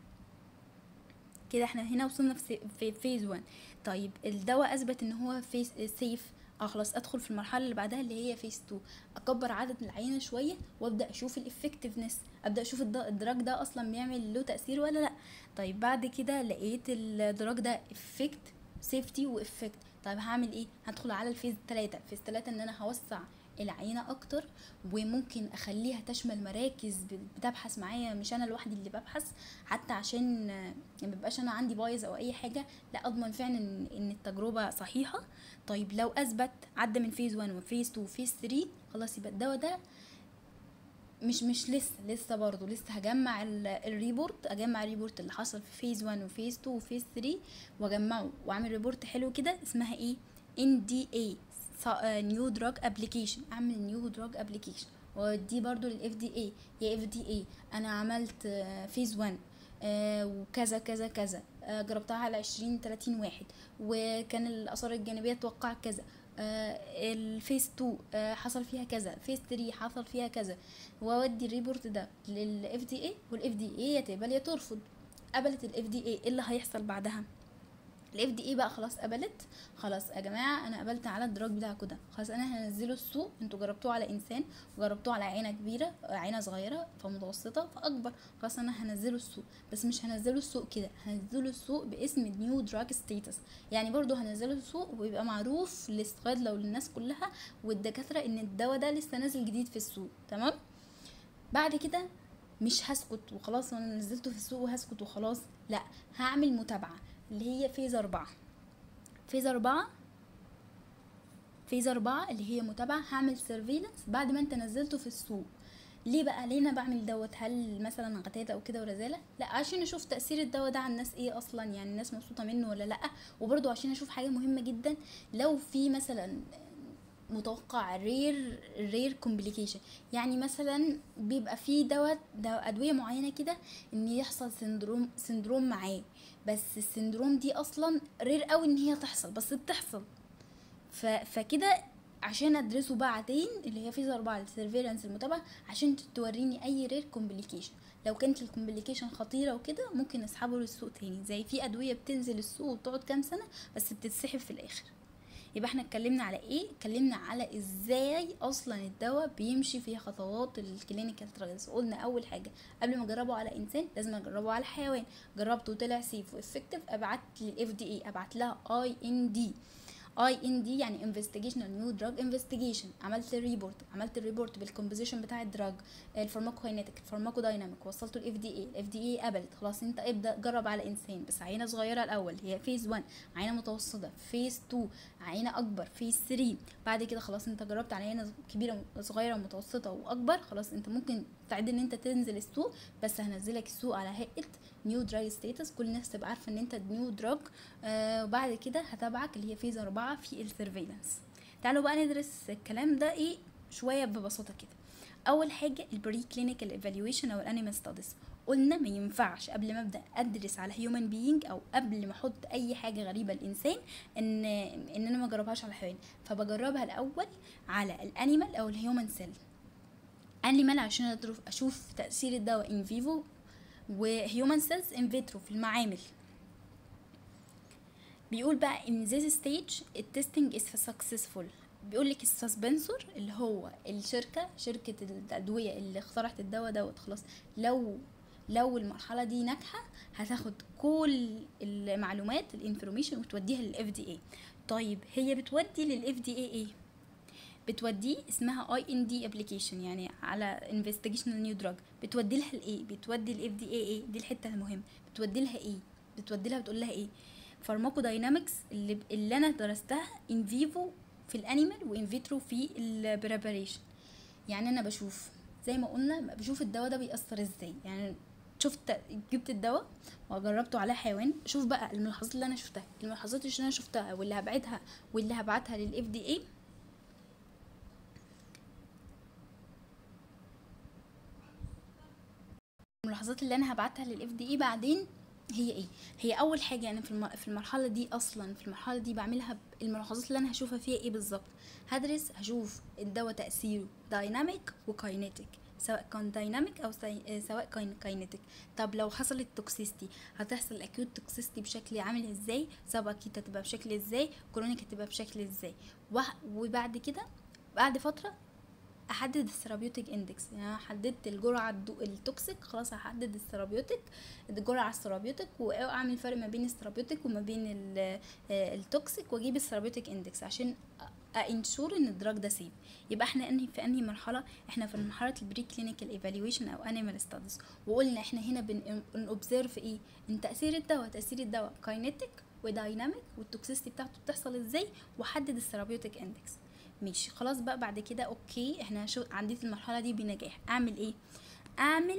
كده احنا هنا وصلنا في سي- في فيز 1 طيب الدواء اثبت ان هو فيز سيف اه خلاص ادخل في المرحله اللي بعدها اللي هي فيز 2 اكبر عدد العينه شويه وابدا اشوف الافكتفنس ابدا اشوف الد- الدراج ده اصلا بيعمل له تاثير ولا لا طيب بعد كده لقيت الدراج ده افكت سيفتي وافكت طيب هعمل ايه هدخل على الفيز 3 فيز 3 ان انا هوسع العينة أكتر وممكن أخليها تشمل مراكز بتبحث معايا مش أنا لوحدي اللي ببحث حتى عشان آه، ما يبقاش أنا عندي بايظ أو أي حاجة لا أضمن فعلا إن إن التجربة صحيحة طيب لو أثبت عدى من فيز 1 وفيز 2 وفيز 3 خلاص يبقى الدواء ده مش مش لسه لسه برضه لسه هجمع ال- الريبورت اجمع الريبورت اللي حصل في فيز 1 وفيز 2 وفيز 3 واجمعه واعمل ريبورت حلو كده اسمها ايه ان دي اي نيو دراج ابلكيشن اعمل نيو دراج ابلكيشن ودي برضو للاف دي اي يا اف دي اي انا عملت فيز 1 آه، وكذا كذا كذا آه، جربتها على عشرين تلاتين واحد وكان الآثار الجانبية توقع كذا آه، الفيس 2 آه، حصل فيها كذا فيس 3 حصل فيها كذا واودي الريبورت ده للاف دي اي والاف دي اي يا تقبل يا ترفض قبلت الاف دي اي ايه اللي هيحصل بعدها الاف دي اي بقى خلاص قبلت خلاص يا جماعه انا قبلت على الدراج بتاعكم ده خلاص انا هنزله السوق انتوا جربتوه على انسان وجربتوه على عينه كبيره عينه صغيره فمتوسطه فاكبر خلاص انا هنزله السوق بس مش هنزله السوق كده هنزله السوق باسم نيو دراج ستيتس يعني برضو هنزله السوق ويبقى معروف للصيادله وللناس كلها والدكاتره ان الدواء ده لسه نازل جديد في السوق تمام بعد كده مش هسكت وخلاص انا نزلته في السوق وهسكت وخلاص لا هعمل متابعه اللي هي فيز أربعة فيز أربعة فيز أربعة اللي هي متابعة هعمل سيرفيلانس بعد ما انت نزلته في السوق ليه بقى ليه انا بعمل دوت هل مثلا غتاتة او كده ورزالة لا عشان اشوف تأثير الدواء ده على الناس ايه اصلا يعني الناس مبسوطة منه ولا لا وبرضو عشان اشوف حاجة مهمة جدا لو في مثلا متوقع رير رير كومبليكيشن يعني مثلا بيبقى في دواء دواء ادويه معينه كده ان يحصل سندروم سندروم معاه بس السندروم دي اصلا رير قوي ان هي تحصل بس بتحصل ف... فكده عشان ادرسه بعدين اللي هي فيز أربعة السيرفيلانس المتابعة عشان توريني اي رير كومبليكيشن لو كانت الكومبليكيشن خطيرة وكده ممكن اسحبه للسوق تاني زي في ادوية بتنزل السوق وتقعد كام سنة بس بتتسحب في الاخر يبقى احنا اتكلمنا على ايه اتكلمنا على ازاي اصلا الدواء بيمشي في خطوات الكلينيكال ترايلز قلنا اول حاجه قبل ما اجربه على انسان لازم اجربه على حيوان جربته وطلع سيف وافكتيف ابعت للاف دي اي ابعت لها اي ان دي اي ان دي يعني انفستيجيشنال نيو دراج انفستيجيشن عملت الريبورت عملت الريبورت بالكومبوزيشن بتاع الدراج الفارماكوكاينيتك الفارماكودايناميك وصلته الاف دي اي الاف دي اي قبلت خلاص انت ابدا جرب على انسان بس عينه صغيره الاول هي فيز 1 عينه متوسطه فيز 2 عينه اكبر فيز 3 بعد كده خلاص انت جربت على عينه كبيره صغيره متوسطه واكبر خلاص انت ممكن تعد ان انت تنزل السوق بس هنزلك السوق على هيئه نيو دراج ستيتس كل الناس تبقى عارفه ان انت نيو دراج آه وبعد كده هتابعك اللي هي فيز أربعة في السيرفيلانس تعالوا بقى ندرس الكلام ده ايه شويه ببساطه كده اول حاجه البري كلينيكال ايفالويشن او الانيمال ستاديز قلنا ما ينفعش قبل ما ابدا ادرس على هيومن بينج او قبل ما احط اي حاجه غريبه الانسان ان ان انا ما اجربهاش على الحيوان فبجربها الاول على الانيمال او الهيومن سيل انيمال عشان أدرف- اشوف تاثير الدواء ان فيفو وهيومن سيلز ان فيترو في المعامل بيقول بقى in this stage التستنج is successful بيقول لك السسبنسور اللي هو الشركه شركه الادويه اللي اخترعت الدواء دوت خلاص لو لو المرحله دي ناجحه هتاخد كل المعلومات الانفورميشن وتوديها للاف دي اي طيب هي بتودي للاف دي اي ايه بتوديه اسمها اي ان دي ابلكيشن يعني على انفستيجيشنال نيو دراج بتودي لها الايه بتودي الاف دي اي ايه دي الحته المهمه بتودي لها ايه بتودي لها بتقول لها ايه فارماكو داينامكس اللي اللي انا درستها ان فيفو في الانيمال وان فيترو في البريباريشن يعني انا بشوف زي ما قلنا بشوف الدواء ده بيأثر ازاي يعني شفت جبت الدواء وجربته على حيوان شوف بقى الملاحظات اللي انا شفتها الملاحظات اللي انا شفتها واللي هبعتها واللي هبعتها للاف دي اي الملاحظات اللي انا هبعتها للاف دي اي بعدين هي ايه هي اول حاجه انا في الم- في المرحله دي اصلا في المرحله دي بعملها ب- الملاحظات اللي انا هشوفها فيها ايه بالظبط هدرس هشوف الدواء تاثيره دايناميك وكاينيتيك سواء كان دايناميك او سي- آه، سواء كان كاينيتيك طب لو حصلت توكسيستي هتحصل اكيوت توكسيستي بشكل عامل ازاي سب اكيد هتبقى بشكل ازاي كرونيك هتبقى بشكل ازاي وه- وبعد كده بعد فتره احدد الثيرابيوتيك اندكس يعني انا حددت الجرعه الدو- التوكسيك خلاص هحدد الثيرابيوتيك الجرعه الثيرابيوتيك واعمل فرق ما بين الثيرابيوتيك وما بين ال- آه، التوكسيك واجيب الثيرابيوتيك اندكس عشان انشور ان الدراج ده سيف يبقى احنا انهي في انهي مرحله احنا في مرحله البري كلينيكال ايفالويشن او انيمال ستاديز وقلنا احنا هنا بنوبزرف ايه ان تاثير الدواء تاثير الدواء كاينيتيك ودايناميك والتوكسيستي بتاعته بتحصل ازاي وحدد الثيرابيوتيك اندكس ماشي خلاص بقى بعد كده اوكي احنا شو عديت المرحله دي بنجاح اعمل ايه اعمل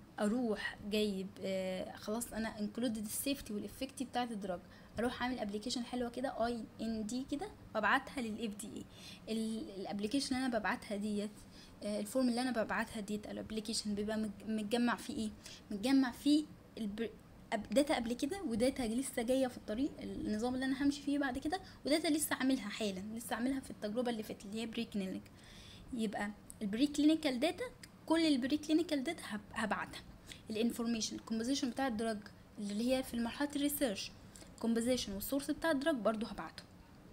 اروح جايب آه خلاص انا انكلودد السيفتي والافكتي بتاعت الدراج اروح اعمل ابلكيشن حلوه كده اي ان دي كده وابعتها للاف دي اي الابلكيشن اللي انا ببعتها ديت آه، الفورم اللي انا ببعتها ديت الابلكيشن بيبقى مج- متجمع فيه ايه متجمع فيه البر... أب- داتا قبل كده وداتا لسه جايه في الطريق النظام اللي انا همشي فيه بعد كده وداتا لسه عاملها حالا لسه عاملها في التجربه اللي فاتت اللي هي بري كلينيك يبقى البري كلينيكال داتا كل البري كلينيكال داتا هب- هبعتها الانفورميشن الكومبوزيشن بتاع الدراج اللي هي في مرحله الريسيرش كومبوزيشن والسورس بتاع الدراج برضو هبعته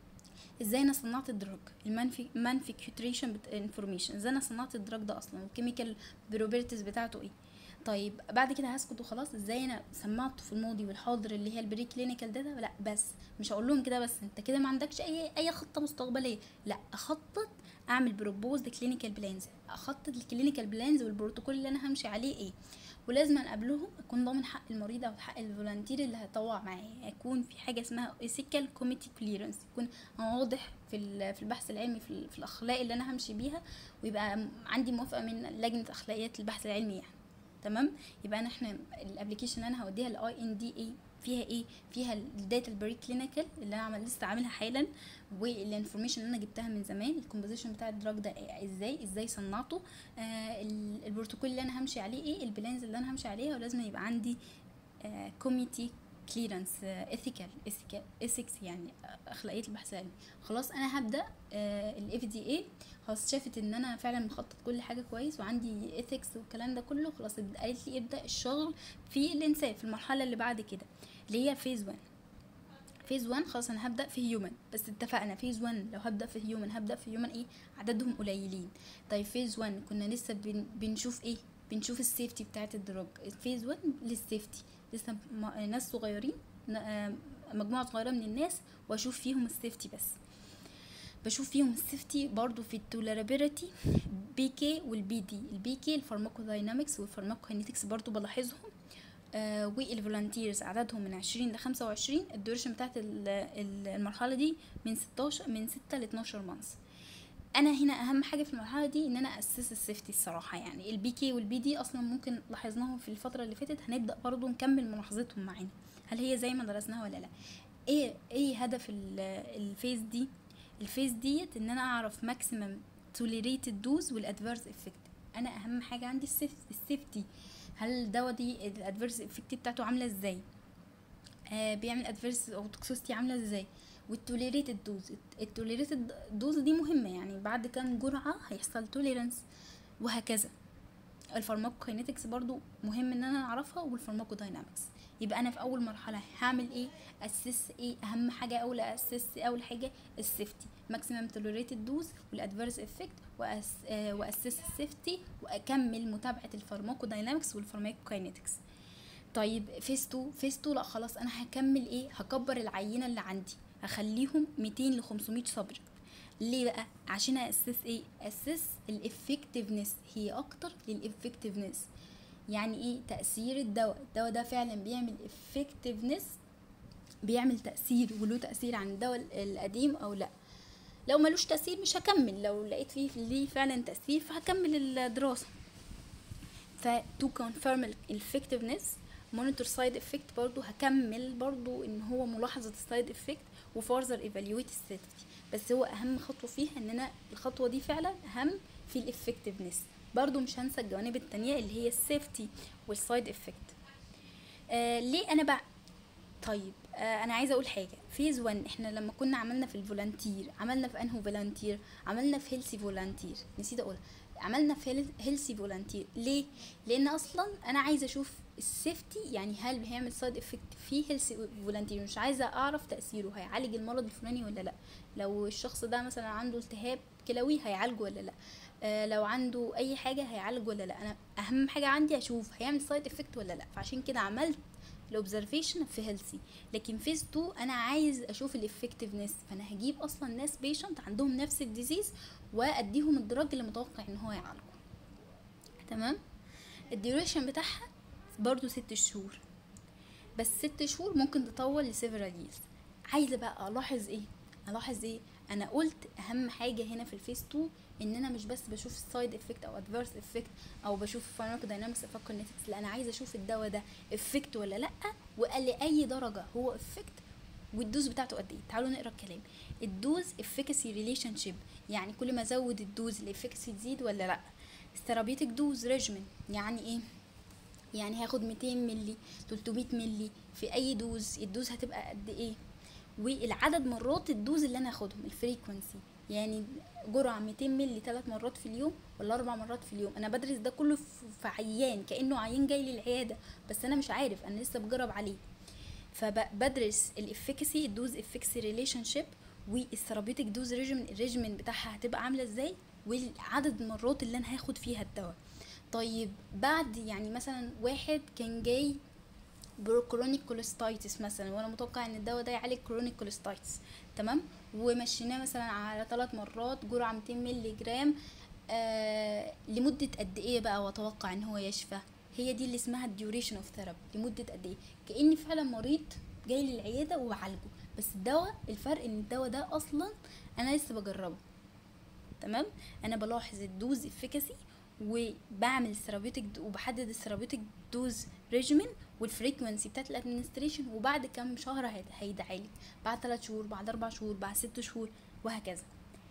ازاي انا صنعت الدراج المانفيكتريشن انفورميشن ازاي انا صنعت الدراج ده اصلا والكيميكال بروبرتيز بتاعته ايه طيب بعد كده هسكت وخلاص ازاي انا سمعته في الماضي والحاضر اللي هي البري كلينيكال داتا لا بس مش هقول لهم كده بس انت كده ما عندكش اي اي خطه مستقبليه لا اخطط اعمل بروبوز كلينيكال بلانز اخطط الكلينيكال بلانز والبروتوكول اللي انا همشي عليه ايه ولازم قبلهم اكون ضامن حق المريض او حق الفولنتير اللي هيطوع معايا يكون في حاجه اسمها ethical كوميتي كليرنس يكون واضح في ال- في البحث العلمي في, ال- في الاخلاق اللي انا همشي بيها ويبقى م- عندي موافقه من لجنه اخلاقيات البحث العلمي يعني تمام يبقى انا احنا الابلكيشن اللي انا هوديها الاي ان دي اي فيها ايه فيها الداتا البري كلينيكال اللي انا عمل لسه عاملها حالا والانفورميشن اللي انا جبتها من زمان الكومبوزيشن بتاع الدراج ده إيه- ازاي ازاي صنعته آه ال- البروتوكول اللي انا همشي عليه ايه البلانز اللي انا همشي عليها ولازم يبقى عندي كوميتي كليرنس اثيكال اثيكس يعني آه، اخلاقيه البحث العلمي خلاص انا هبدا الاف دي اي خلاص شافت ان انا فعلا مخطط كل حاجه كويس وعندي اثكس والكلام ده كله خلاص قالت لي ابدا الشغل في الانسان في المرحله اللي بعد كده اللي هي فيز 1 فيز 1 خلاص انا هبدا في هيومن بس اتفقنا فيز 1 لو هبدا في هيومن هبدا في هيومن ايه عددهم قليلين طيب فيز 1 كنا لسه بن بنشوف ايه بنشوف السيفتي بتاعت الدراج فيز 1 للسيفتي لسه م- ناس صغيرين ن- آه، مجموعه صغيره من الناس واشوف فيهم السيفتي بس بشوف فيهم السيفتي برضو في التوليرابيلتي بي كي والبي دي البي كي الفارماكوداينامكس والفارماكوكاينيتكس برضو بلاحظهم آه والفولنتيرز عددهم من 20 ل 25 الدوريشن بتاعت ال- ال- المرحله دي من 16 من 6 ل 12 مانث انا هنا اهم حاجه في المرحله دي ان انا اسس السيفتي الصراحه يعني البي كي والبي دي اصلا ممكن لاحظناهم في الفتره اللي فاتت هنبدا برضو نكمل ملاحظتهم معانا هل هي زي ما درسناها ولا لا ايه ايه هدف ال- الفيز دي الفيز ديت ان انا اعرف ماكسيمم توليريتد دوز والادفيرس افكت انا اهم حاجه عندي السيف السيفتي هل الدواء دي الادفيرس افكت بتاعته عامله ازاي آه بيعمل ادفيرس او توكسيستي عامله ازاي والتوليريتد دوز التوليريتد دوز دي مهمه يعني بعد كام جرعه هيحصل توليرانس وهكذا الفارماكوكاينيتكس برضو مهم ان انا اعرفها والفارماكوداينامكس يبقى انا في اول مرحله هعمل ايه اسس ايه اهم حاجه اول اسس اول حاجه السيفتي ماكسيمم توليريتد دوز والادفيرس افكت وأس آه واسس السيفتي واكمل متابعه الفارماكوداينامكس والفارماكوكاينيتكس طيب فيس 2 فيس 2 لا خلاص انا هكمل ايه هكبر العينه اللي عندي هخليهم 200 ل 500 صبر ليه بقى عشان اسس ايه اسس الافكتفنس هي اكتر للافكتفنس يعني ايه تاثير الدواء الدواء ده فعلا بيعمل افكتفنس بيعمل تاثير وله تاثير عن الدواء القديم او لا لو ملوش تاثير مش هكمل لو لقيت فيه ليه فعلا تاثير فهكمل الدراسه ف to confirm ال effectiveness monitor side effect برضو هكمل برضو ان هو ملاحظة السايد effect و further evaluate السيفتي بس هو اهم خطوة فيها ان انا الخطوة دي فعلا اهم في ال effectiveness برضو مش هنسى الجوانب التانية اللي هي السيفتي والسايد افكت آه ليه انا بقى طيب آه انا عايزه اقول حاجه فيز 1 احنا لما كنا عملنا في الفولنتير عملنا في انهو فولنتير عملنا في هيلسي فولنتير نسيت اقولها عملنا في هيلسي فولنتير ليه لان اصلا انا عايزه اشوف السيفتي يعني هل بيعمل سايد افكت في هيلسي فولنتير مش عايزه اعرف تاثيره هيعالج المرض الفلاني ولا لا لو الشخص ده مثلا عنده التهاب كلوي هيعالجه ولا لا آه لو عنده اي حاجه هيعالج ولا لا انا اهم حاجه عندي اشوف هيعمل سايد افكت ولا لا فعشان كده عملت الاوبزرفيشن في هيلثي لكن فيز 2 انا عايز اشوف الافكتفنس فانا هجيب اصلا ناس بيشنت عندهم نفس الديزيز واديهم الدراج اللي متوقع ان هو يعالجه تمام الديوريشن بتاعها برضو ست شهور بس ست شهور ممكن تطول لسيفرال ييرز عايزه بقى الاحظ ايه الاحظ ايه انا قلت اهم حاجه هنا في الفيس 2 ان انا مش بس بشوف السايد افكت او ادفيرس افكت او بشوف فارماكو داينامكس افكونيتكس لا انا عايزه اشوف الدواء ده افكت ولا لا وقال لي اي درجه هو افكت والدوز بتاعته قد ايه تعالوا نقرا الكلام الدوز افيكاسي ريليشن شيب يعني كل ما ازود الدوز الافيكاسي تزيد ولا لا ثيرابيوتيك دوز ريجمن يعني ايه يعني هاخد 200 ملي 300 ملي في اي دوز الدوز هتبقى قد ايه والعدد مرات الدوز اللي انا هاخدهم الفريكونسي يعني جرعة 200 ملي ثلاث مرات في اليوم ولا اربع مرات في اليوم انا بدرس ده كله في عيان كانه عيان جاي لي العياده بس انا مش عارف انا لسه بجرب عليه فبدرس الافكسي الدوز افكسي ريليشن شيب والثيرابيوتيك دوز ريجيم الريجيمن بتاعها هتبقى عامله ازاي والعدد المرات اللي انا هاخد فيها الدواء طيب بعد يعني مثلا واحد كان جاي بكرونيك كوليستايتس مثلا وانا متوقع ان الدواء ده يعالج كرونيك كوليستايتس تمام ومشيناه مثلا على ثلاث مرات جرعه 200 مللي جرام آه لمده قد ايه بقى واتوقع ان هو يشفى هي دي اللي اسمها الديوريشن اوف ثيرابي لمده قد ايه كاني فعلا مريض جاي للعياده وبعالجه بس الدواء الفرق ان الدواء ده اصلا انا لسه بجربه تمام انا بلاحظ الدوز افيكاسي وبعمل الثيرابيوتيك وبحدد الثيرابيوتيك دوز ريجيمين والفريكونسي بتاعت الادمنستريشن وبعد كام شهر هيدعالج بعد 3 شهور بعد 4 شهور بعد 6 شهور وهكذا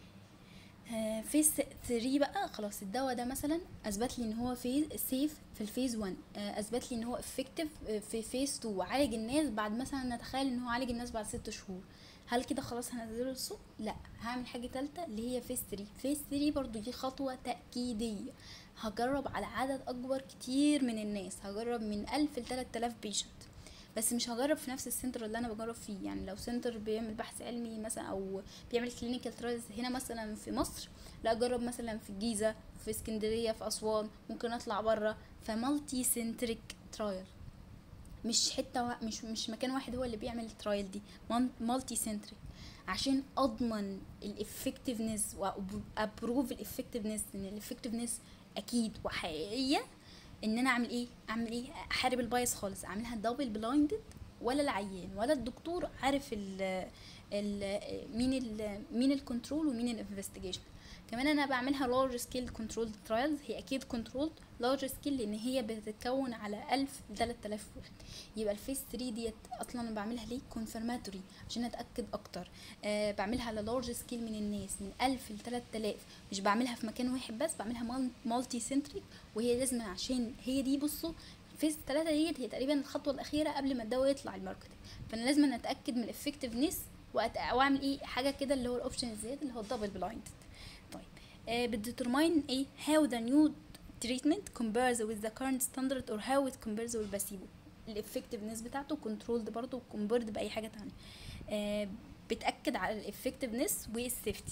فيز 3 بقى خلاص الدواء ده مثلا اثبت لي ان هو فيز سيف في الفيز 1 اثبت لي ان هو افكتيف في فيز 2 وعالج الناس بعد مثلا نتخيل ان هو عالج الناس بعد 6 شهور هل كده خلاص هنزله السوق لا هعمل حاجه ثالثه اللي هي فيز 3 فيز 3 برضو دي خطوه تاكيديه هجرب على عدد اكبر كتير من الناس هجرب من 1000 ل 3000 بيشنت بس مش هجرب في نفس السنتر اللي انا بجرب فيه يعني لو سنتر بيعمل بحث علمي مثلا او بيعمل كلينيكال ترايلز هنا مثلا في مصر لا اجرب مثلا في الجيزه في اسكندريه في اسوان ممكن اطلع بره فمالتي سنتريك ترايل مش حته وا... مش مش مكان واحد هو اللي بيعمل الترايل دي مالتي سنتريك عشان اضمن الافكتفنس وابروف الافكتفنس ان الافكتفنس اكيد وحقيقيه ان انا اعمل ايه اعمل ايه احارب البايس خالص اعملها دبل بلايندد ولا العيان ولا الدكتور عارف ال ال مين ال مين الكنترول ومين الانفستيجيشن كمان انا بعملها لارج سكيل كنترول ترايلز هي اكيد كنترول لارج سكيل لان هي بتتكون على 1000 ل 3000 واحد يبقى الفيس 3 ديت اصلا انا بعملها ليه كونفرماتوري عشان اتاكد اكتر أه بعملها على لارج سكيل من الناس من 1000 ل 3000 مش بعملها في مكان واحد بس بعملها مالتي سنتريك وهي لازم عشان هي دي بصوا فيز 3 ديت هي تقريبا الخطوه الاخيره قبل ما الدواء يطلع الماركت فانا لازم اتاكد من الافكتفنس واعمل ايه حاجه كده اللي هو الاوبشن الزياده اللي هو الدبل بلايند طيب آه بتديترماين ايه how the new treatment compares with the current standard or how it compares with placebo الافكتفنس بتاعته كنترولد برضه كومبيرد باي حاجه تانية آه بتاكد على الافكتفنس والسيفتي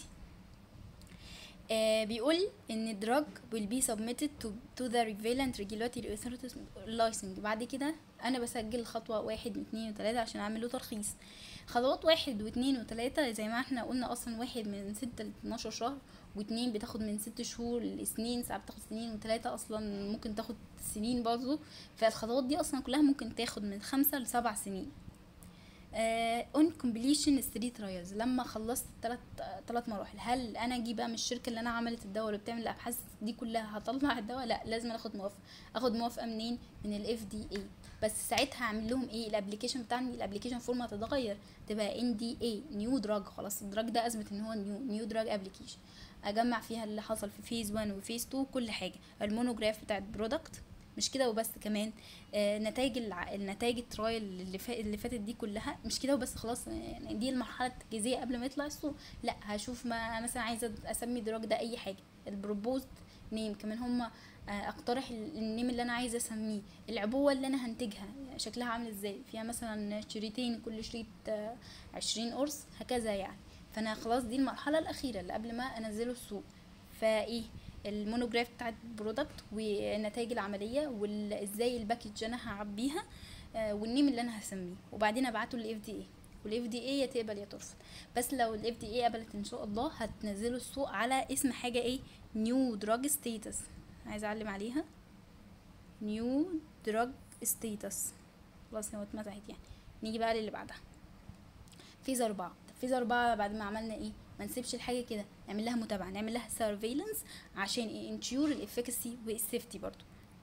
آه بيقول ان الدراج will be submitted to, to the relevant regulatory authorities licensing بعد كده انا بسجل خطوة واحد واثنين وثلاثة عشان اعمل له ترخيص خطوات واحد واثنين وثلاثة زي ما احنا قلنا اصلا واحد من ستة ل 12 شهر واتنين بتاخد من ست شهور لسنين ساعات بتاخد سنين وتلاتة اصلا ممكن تاخد سنين برضه فالخطوات دي اصلا كلها ممكن تاخد من خمسة لسبع سنين اون كومبليشن 3 ترايلز لما خلصت الثلاث ثلاث مراحل هل انا اجي بقى من الشركه اللي انا عملت الدواء اللي بتعمل الابحاث دي كلها هطلع الدواء لا لازم اخد موافقه اخد موافقه منين من الاف دي اي بس ساعتها هعمل لهم ايه الابلكيشن بتاعي الابلكيشن فورم هتتغير تبقى ان دي اي نيو دراج خلاص الدراج ده اثبت ان هو نيو نيو دراج ابلكيشن اجمع فيها اللي حصل في فيز 1 وفيز 2 كل حاجه المونوجراف بتاع البرودكت مش كده وبس كمان آه نتائج الع... النتائج الترايل اللي, فا... اللي فاتت دي كلها مش كده وبس خلاص يعني دي المرحله التجهيزيه قبل ما يطلع السوق لا هشوف ما مثلا عايزه اسمي دراج ده اي حاجه البروبوزد نيم كمان هم آه اقترح النيم اللي انا عايزه اسميه العبوه اللي انا هنتجها شكلها عامل ازاي فيها مثلا شريطين كل شريط آه عشرين قرص هكذا يعني فانا خلاص دي المرحله الاخيره اللي قبل ما انزله السوق فايه المونوجراف بتاعت البرودكت والنتائج العمليه وازاي الباكج انا هعبيها آه والنيم اللي انا هسميه وبعدين ابعته للاف دي اي والاف دي اي يا تقبل يا ترفض بس لو الاف دي اي قبلت ان شاء الله هتنزله السوق على اسم حاجه ايه نيو دراج ستيتس عايزه اعلم عليها نيو دراج ستيتس خلاص هو اتمسحت يعني نيجي بقى للي بعدها فيز أربعة فيز أربعة بعد ما عملنا ايه ما نسيبش الحاجه كده نعمل لها متابعه نعمل لها سيرفيلانس عشان ايه انشور الافكاسي والسيفتي برضو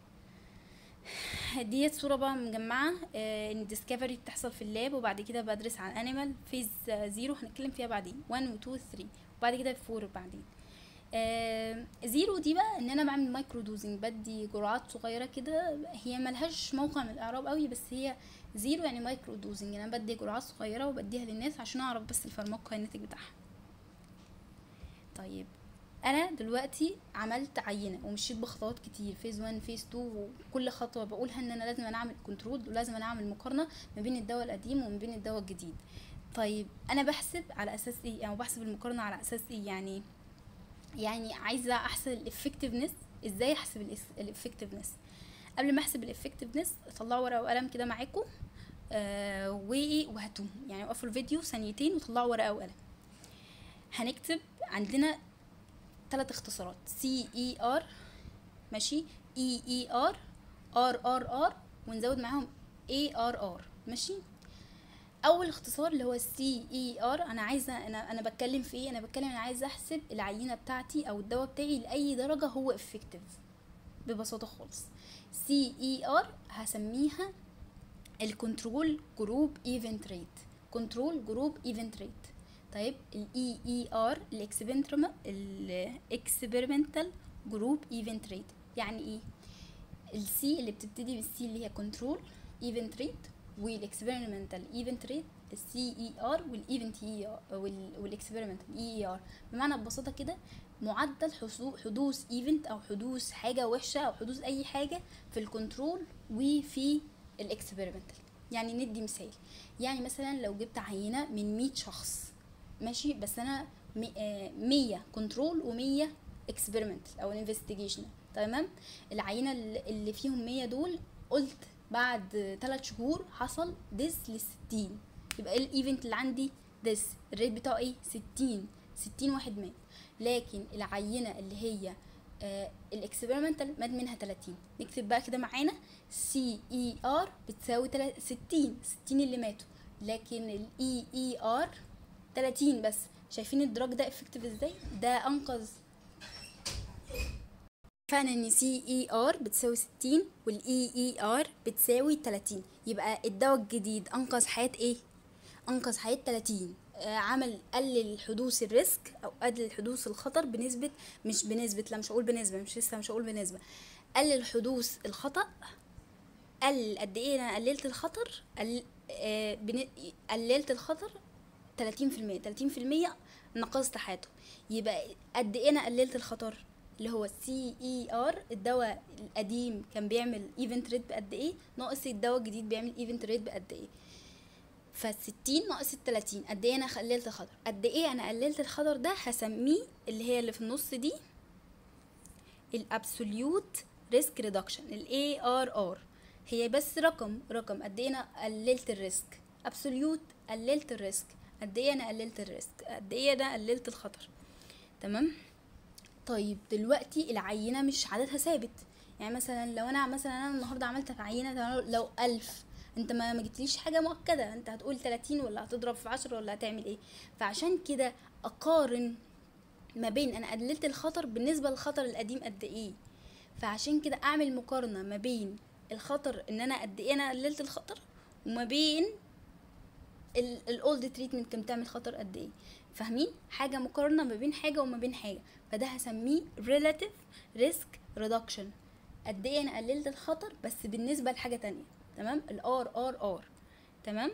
ديت صوره بقى مجمعه آه ان الديسكفري بتحصل في اللاب وبعد كده بدرس عن انيمال فيز زيرو هنتكلم فيها بعدين 1 و 2 و 3 وبعد كده 4 بعدين آه زيرو دي بقى ان انا بعمل مايكرو دوزنج بدي جرعات صغيره كده هي ملهاش موقع من الاعراب قوي بس هي زيرو يعني مايكرو دوزنج انا بدي جرعات صغيره وبديها للناس عشان اعرف بس الفارماكوكاينيتيك بتاعها طيب انا دلوقتي عملت عينه ومشيت بخطوات كتير فيز 1 فيز 2 وكل خطوه بقولها ان انا لازم انا اعمل كنترول ولازم انا اعمل مقارنه ما بين الدواء القديم وما بين الدواء الجديد طيب انا بحسب على اساس ايه او يعني بحسب المقارنه على اساس ايه يعني يعني عايزه احسب الافكتفنس ازاي احسب الافكتفنس قبل ما احسب الافكتفنس طلعوا ورقه وقلم كده معاكم آه وهاتوهم يعني وقفوا الفيديو ثانيتين وطلعوا ورقه وقلم هنكتب عندنا ثلاث اختصارات سي اي ار ماشي اي اي ار ار ار ار ونزود معاهم اي ار ار ماشي اول اختصار اللي هو سي اي ار انا عايزه انا انا بتكلم في ايه انا بتكلم انا عايزه احسب العينه بتاعتي او الدواء بتاعي لاي درجه هو افكتيف ببساطه خالص سي اي ار هسميها الكنترول جروب ايفنت ريت كنترول جروب ايفنت ريت طيب الاي اي ار الاكسبيرمنتال جروب ايفنت ريت يعني ايه السي اللي بتبتدي بالسي اللي هي كنترول ايفنت ريت والاكسبيرمنتال ايفنت ريت السي اي ار والايفنت اي والاكسبيرمنتال اي اي ار بمعنى ببساطه كده معدل حدوث ايفنت او حدوث حاجه وحشه او حدوث اي حاجه في الكنترول وفي الاكسبيرمنتال يعني ندي مثال يعني مثلا لو جبت عينه من 100 شخص ماشي بس انا مية كنترول ومية اكسبيرمنت او انفستيجيشن تمام العينه اللي فيهم مية دول قلت بعد ثلاث شهور حصل ديس للستين يبقى ايه الايفنت اللي عندي ديس الريت بتاعه ايه ستين ستين واحد مات لكن العينه اللي هي آه الاكسبيرمنتال مات منها 30 نكتب بقى كده معانا سي اي ار بتساوي 60 60 اللي ماتوا لكن الاي اي ار 30 بس شايفين الدراج ده افكتيف ازاي ده انقذ فانا ان سي اي ار بتساوي 60 والاي اي ار بتساوي 30 يبقى الدواء الجديد انقذ حياه ايه انقذ حياه 30 آه عمل قلل حدوث الريسك او قلل حدوث الخطر بنسبه مش بنسبه لا مش هقول بنسبه مش لسه مش هقول بنسبه قلل حدوث الخطا قلل قد ايه انا قللت الخطر قل... آه بن... قللت الخطر 30% 30% نقصت حياته يبقى قد ايه انا قللت الخطر اللي هو سي اي ار الدواء القديم كان بيعمل ايفنت ريت بقد ايه ناقص الدواء الجديد بيعمل ايفنت ريت بقد ايه فالستين ناقص التلاتين قد ايه انا قللت الخطر قد ايه انا قللت الخطر ده هسميه اللي هي اللي في النص دي الابسوليوت ريسك ريدكشن الاي ار ار هي بس رقم رقم قد ايه انا قللت الريسك ابسوليوت قللت الريسك قد ايه انا قللت الريسك قد ايه انا قللت الخطر تمام طيب دلوقتي العينه مش عددها ثابت يعني مثلا لو انا مثلا انا النهارده عملت عينه لو ألف انت ما ما جبتليش حاجه مؤكده انت هتقول 30 ولا هتضرب في 10 ولا هتعمل ايه فعشان كده اقارن ما بين انا قللت الخطر بالنسبه للخطر القديم قد ايه فعشان كده اعمل مقارنه ما بين الخطر ان انا قد ايه انا قللت الخطر وما بين الاولد تريتمنت كان بتعمل خطر قد ايه فاهمين حاجه مقارنه ما بين حاجه وما بين حاجه فده هسميه relative risk reduction قد ايه انا قللت الخطر بس بالنسبه لحاجه تانية تمام الار ار ار تمام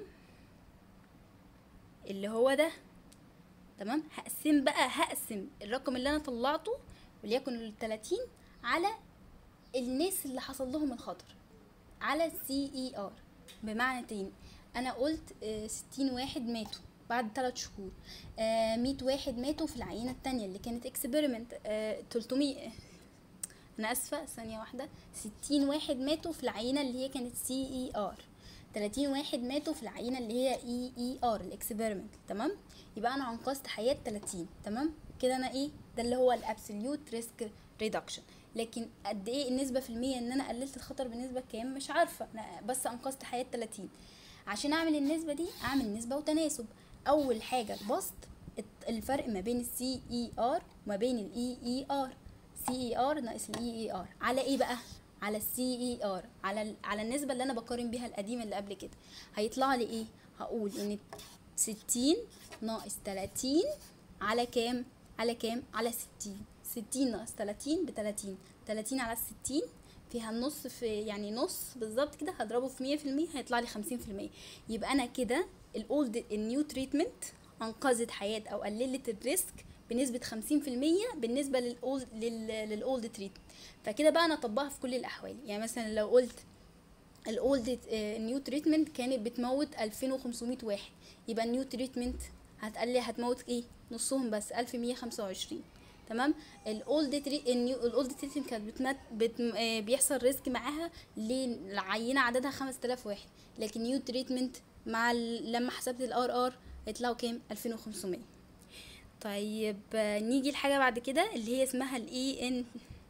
اللي هو ده تمام هقسم بقى هقسم الرقم اللي انا طلعته وليكن ال 30 على الناس اللي حصل لهم الخطر على السي اي ار بمعنى تاني انا قلت آه، 60 واحد ماتوا بعد 3 شهور آه، 100 واحد ماتوا في العينه التانية اللي كانت اكسبيرمنت 300 انا اسفه ثانيه واحده 60 واحد ماتوا في العينه اللي هي كانت سي اي ار 30 واحد ماتوا في العينه اللي هي اي اي ار الاكسبيرمنت تمام يبقى انا انقذت حياه 30 تمام كده انا ايه ده اللي هو الابسوليوت ريسك ريدكشن لكن قد ايه النسبه في المية ان انا قللت الخطر بنسبه كام مش عارفه انا بس انقذت حياه 30 عشان اعمل النسبه دي اعمل نسبه وتناسب اول حاجه البسط الت- الفرق ما بين السي اي ار وما بين الاي اي ار سي اي ار ناقص الاي اي ار على ايه بقى على السي اي ار على ال- على النسبه اللي انا بقارن بيها القديمه اللي قبل كده هيطلع لي ايه هقول ان 60 ناقص 30 على كام على كام على 60 60 ناقص 30 ب 30 30 على 60 فيها النص في يعني نص بالظبط كده هضربه في 100% هيطلع لي 50% يبقى انا كده الاولد النيو تريتمنت انقذت حياه او قللت الريسك بنسبة 50% بالنسبة للأولد للأولد تريتمنت فكده بقى أنا أطبقها في كل الأحوال يعني مثلا لو قلت الأولد نيو تريتمنت كانت بتموت 2500 واحد يبقى النيو تريتمنت هتقلل هتموت ايه نصهم بس 1125 تمام الاولد تري النيو الاولد تريتمنت كانت بتمت بت... آه، بيحصل ريسك معاها للعينه عددها 5000 واحد لكن نيو تريتمنت مع ال... لما حسبت الار ار هيطلعوا كام 2500 طيب آه، نيجي لحاجه بعد كده اللي هي اسمها الاي ان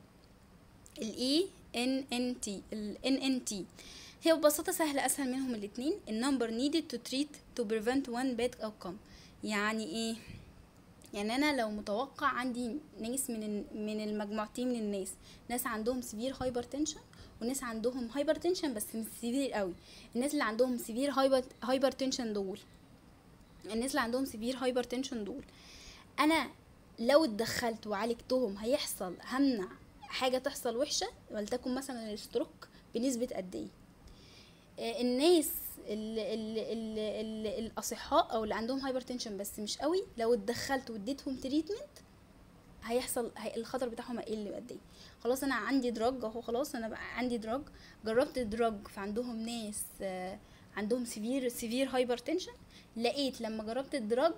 الاي ان ان تي الان ان تي هي ببساطة سهلة أسهل منهم الاتنين النمبر needed to treat to prevent one bad outcome يعني ايه يعني انا لو متوقع عندي ناس من ال- من المجموعتين من الناس ناس عندهم سيفير هايبرتنشن وناس عندهم هايبرتنشن بس مش سيفير قوي الناس اللي عندهم سيفير هايبرتنشن دول الناس اللي عندهم سيفير هايبرتنشن دول انا لو اتدخلت وعالجتهم هيحصل همنع حاجه تحصل وحشه ولتكن مثلا الستروك بنسبه قد ايه آه، الناس ال ال ال ال الاصحاء او اللي عندهم هايبرتنشن بس مش قوي لو اتدخلت واديتهم تريتمنت هيحصل هي الخطر بتاعهم هيقل قد ايه خلاص انا عندي دراج اهو خلاص انا بقى عندي دراج جربت الدراج فعندهم ناس آه، عندهم سيفير سيفير هايبرتنشن لقيت لما جربت الدراج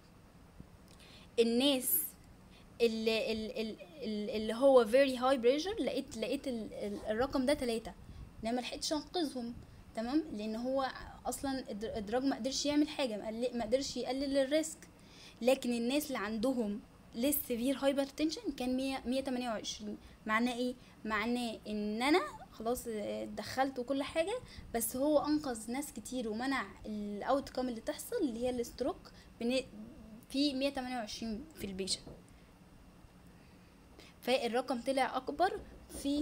الناس اللي, اللي, اللي هو very high pressure لقيت لقيت ال- ال- الرقم ده تلاتة انا ما لحقتش انقذهم تمام لان هو اصلا الد- الدراج ما قدرش يعمل حاجه ما قل- ما قدرش يقلل الريسك لكن الناس اللي عندهم لسه سيفير هايبرتنشن كان 100 128 معناه ايه معناه ان انا خلاص آه، اتدخلت وكل حاجه بس هو انقذ ناس كتير ومنع الاوت كام اللي تحصل اللي هي الستروك بن- في 128 في البيشنت فالرقم طلع اكبر في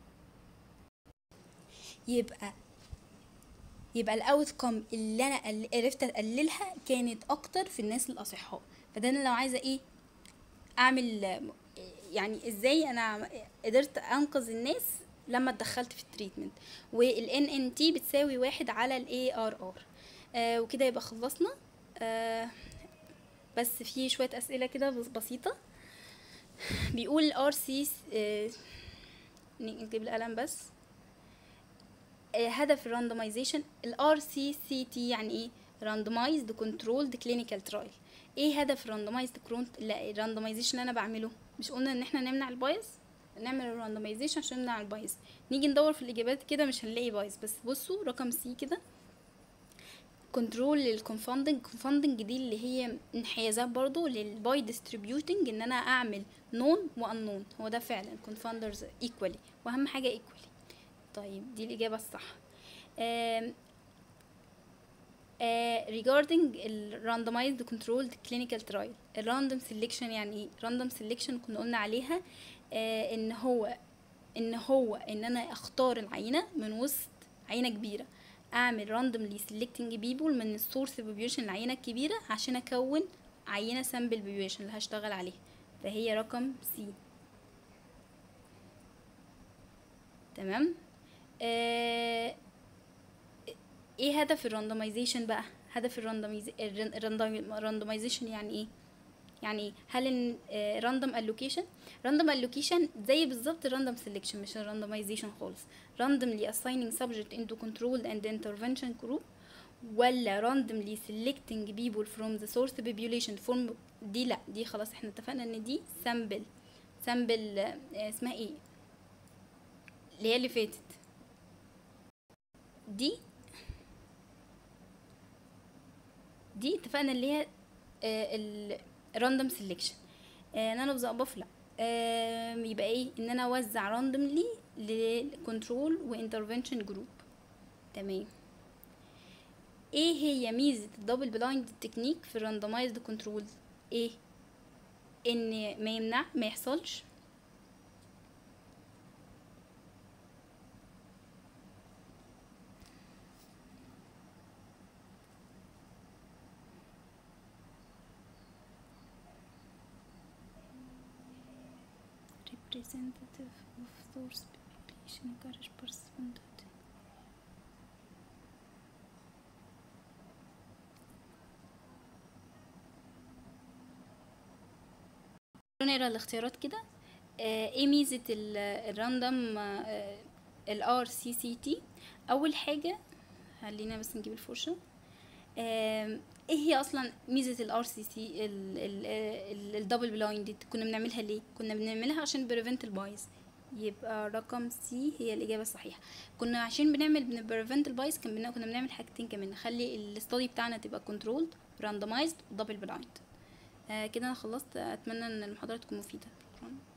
يبقى يبقى الاوت كوم اللي انا قل- عرفت اقللها كانت اكتر في الناس الاصحاء فده انا لو عايزه ايه اعمل يعني ازاي انا قدرت انقذ الناس لما اتدخلت في التريتمنت والان ان تي بتساوي واحد على الاي ار ار وكده يبقى خلصنا آه بس في شويه اسئله كده بس- بسيطه بيقول ار سي نجيب القلم بس آه، هدف الراندمايزيشن الار سي سي تي يعني ايه راندمايزد كنترولد كلينيكال ترايل ايه هدف الراندمايزد لا الراندمايزيشن اللي انا بعمله مش قلنا ان احنا نمنع البايظ نعمل الراندمايزيشن عشان نمنع البايظ نيجي ندور في الاجابات كده مش هنلاقي بايظ بس بصوا رقم سي كده كنترول للكونفاندنج كونفاندنج دي اللي هي انحيازات برضو للباي ديستريبيوتنج ان انا اعمل نون وانون هو ده فعلا كونفاندرز ايكوالي واهم حاجه ايكوالي طيب دي الإجابة الصح آم، آه regarding ال randomized controlled clinical trial ال random selection يعني ايه random selection كنا قلنا عليها آه ان هو ان هو ان انا اختار العينة من وسط عينة كبيرة اعمل randomly selecting people من السورس population العينة الكبيرة عشان اكون عينة سامبل population اللي هشتغل عليها فهي رقم سي تمام آه ايه هدف الراندمايزيشن بقى هدف الراندمايزيشن يعني ايه يعني هل ان راندوم الوكيشن راندوم الوكيشن زي بالظبط الراندوم سيلكشن مش الراندمايزيشن خالص randomly assigning subject into controlled and intervention group ولا randomly selecting people from the source population form دي لا دي خلاص احنا اتفقنا ان دي sample sample آه، اسمها ايه اللي هي اللي فاتت دي دي اتفقنا اللي هي الراندوم سيلكشن ان انا بضيف لا آه، يبقى ايه ان انا اوزع راندوملي لكنترول وانترفنشن جروب تمام ايه هي ميزه الدبل بلايند تكنيك في الراندمايزد كنترول ايه ان ما يمنع ما يحصلش representative of source population encourage participant to- نقرا الاختيارات كده آه، ايه ميزة الراندوم الار سي سي تي اول حاجة خلينا بس نجيب الفرشة آم، ايه هي اصلا ميزه الار سي سي الدبل بلايند كنا بنعملها ليه كنا بنعملها عشان بريفنت البايز يبقى رقم سي هي الاجابه الصحيحه كنا عشان بنعمل بريفنت البايز كان بنا كنا بنعمل حاجتين كمان نخلي الاستادي بتاعنا تبقى كنترولد راندمايزد ودبل بلايند آه كده انا خلصت اتمنى ان المحاضره تكون مفيده شكرا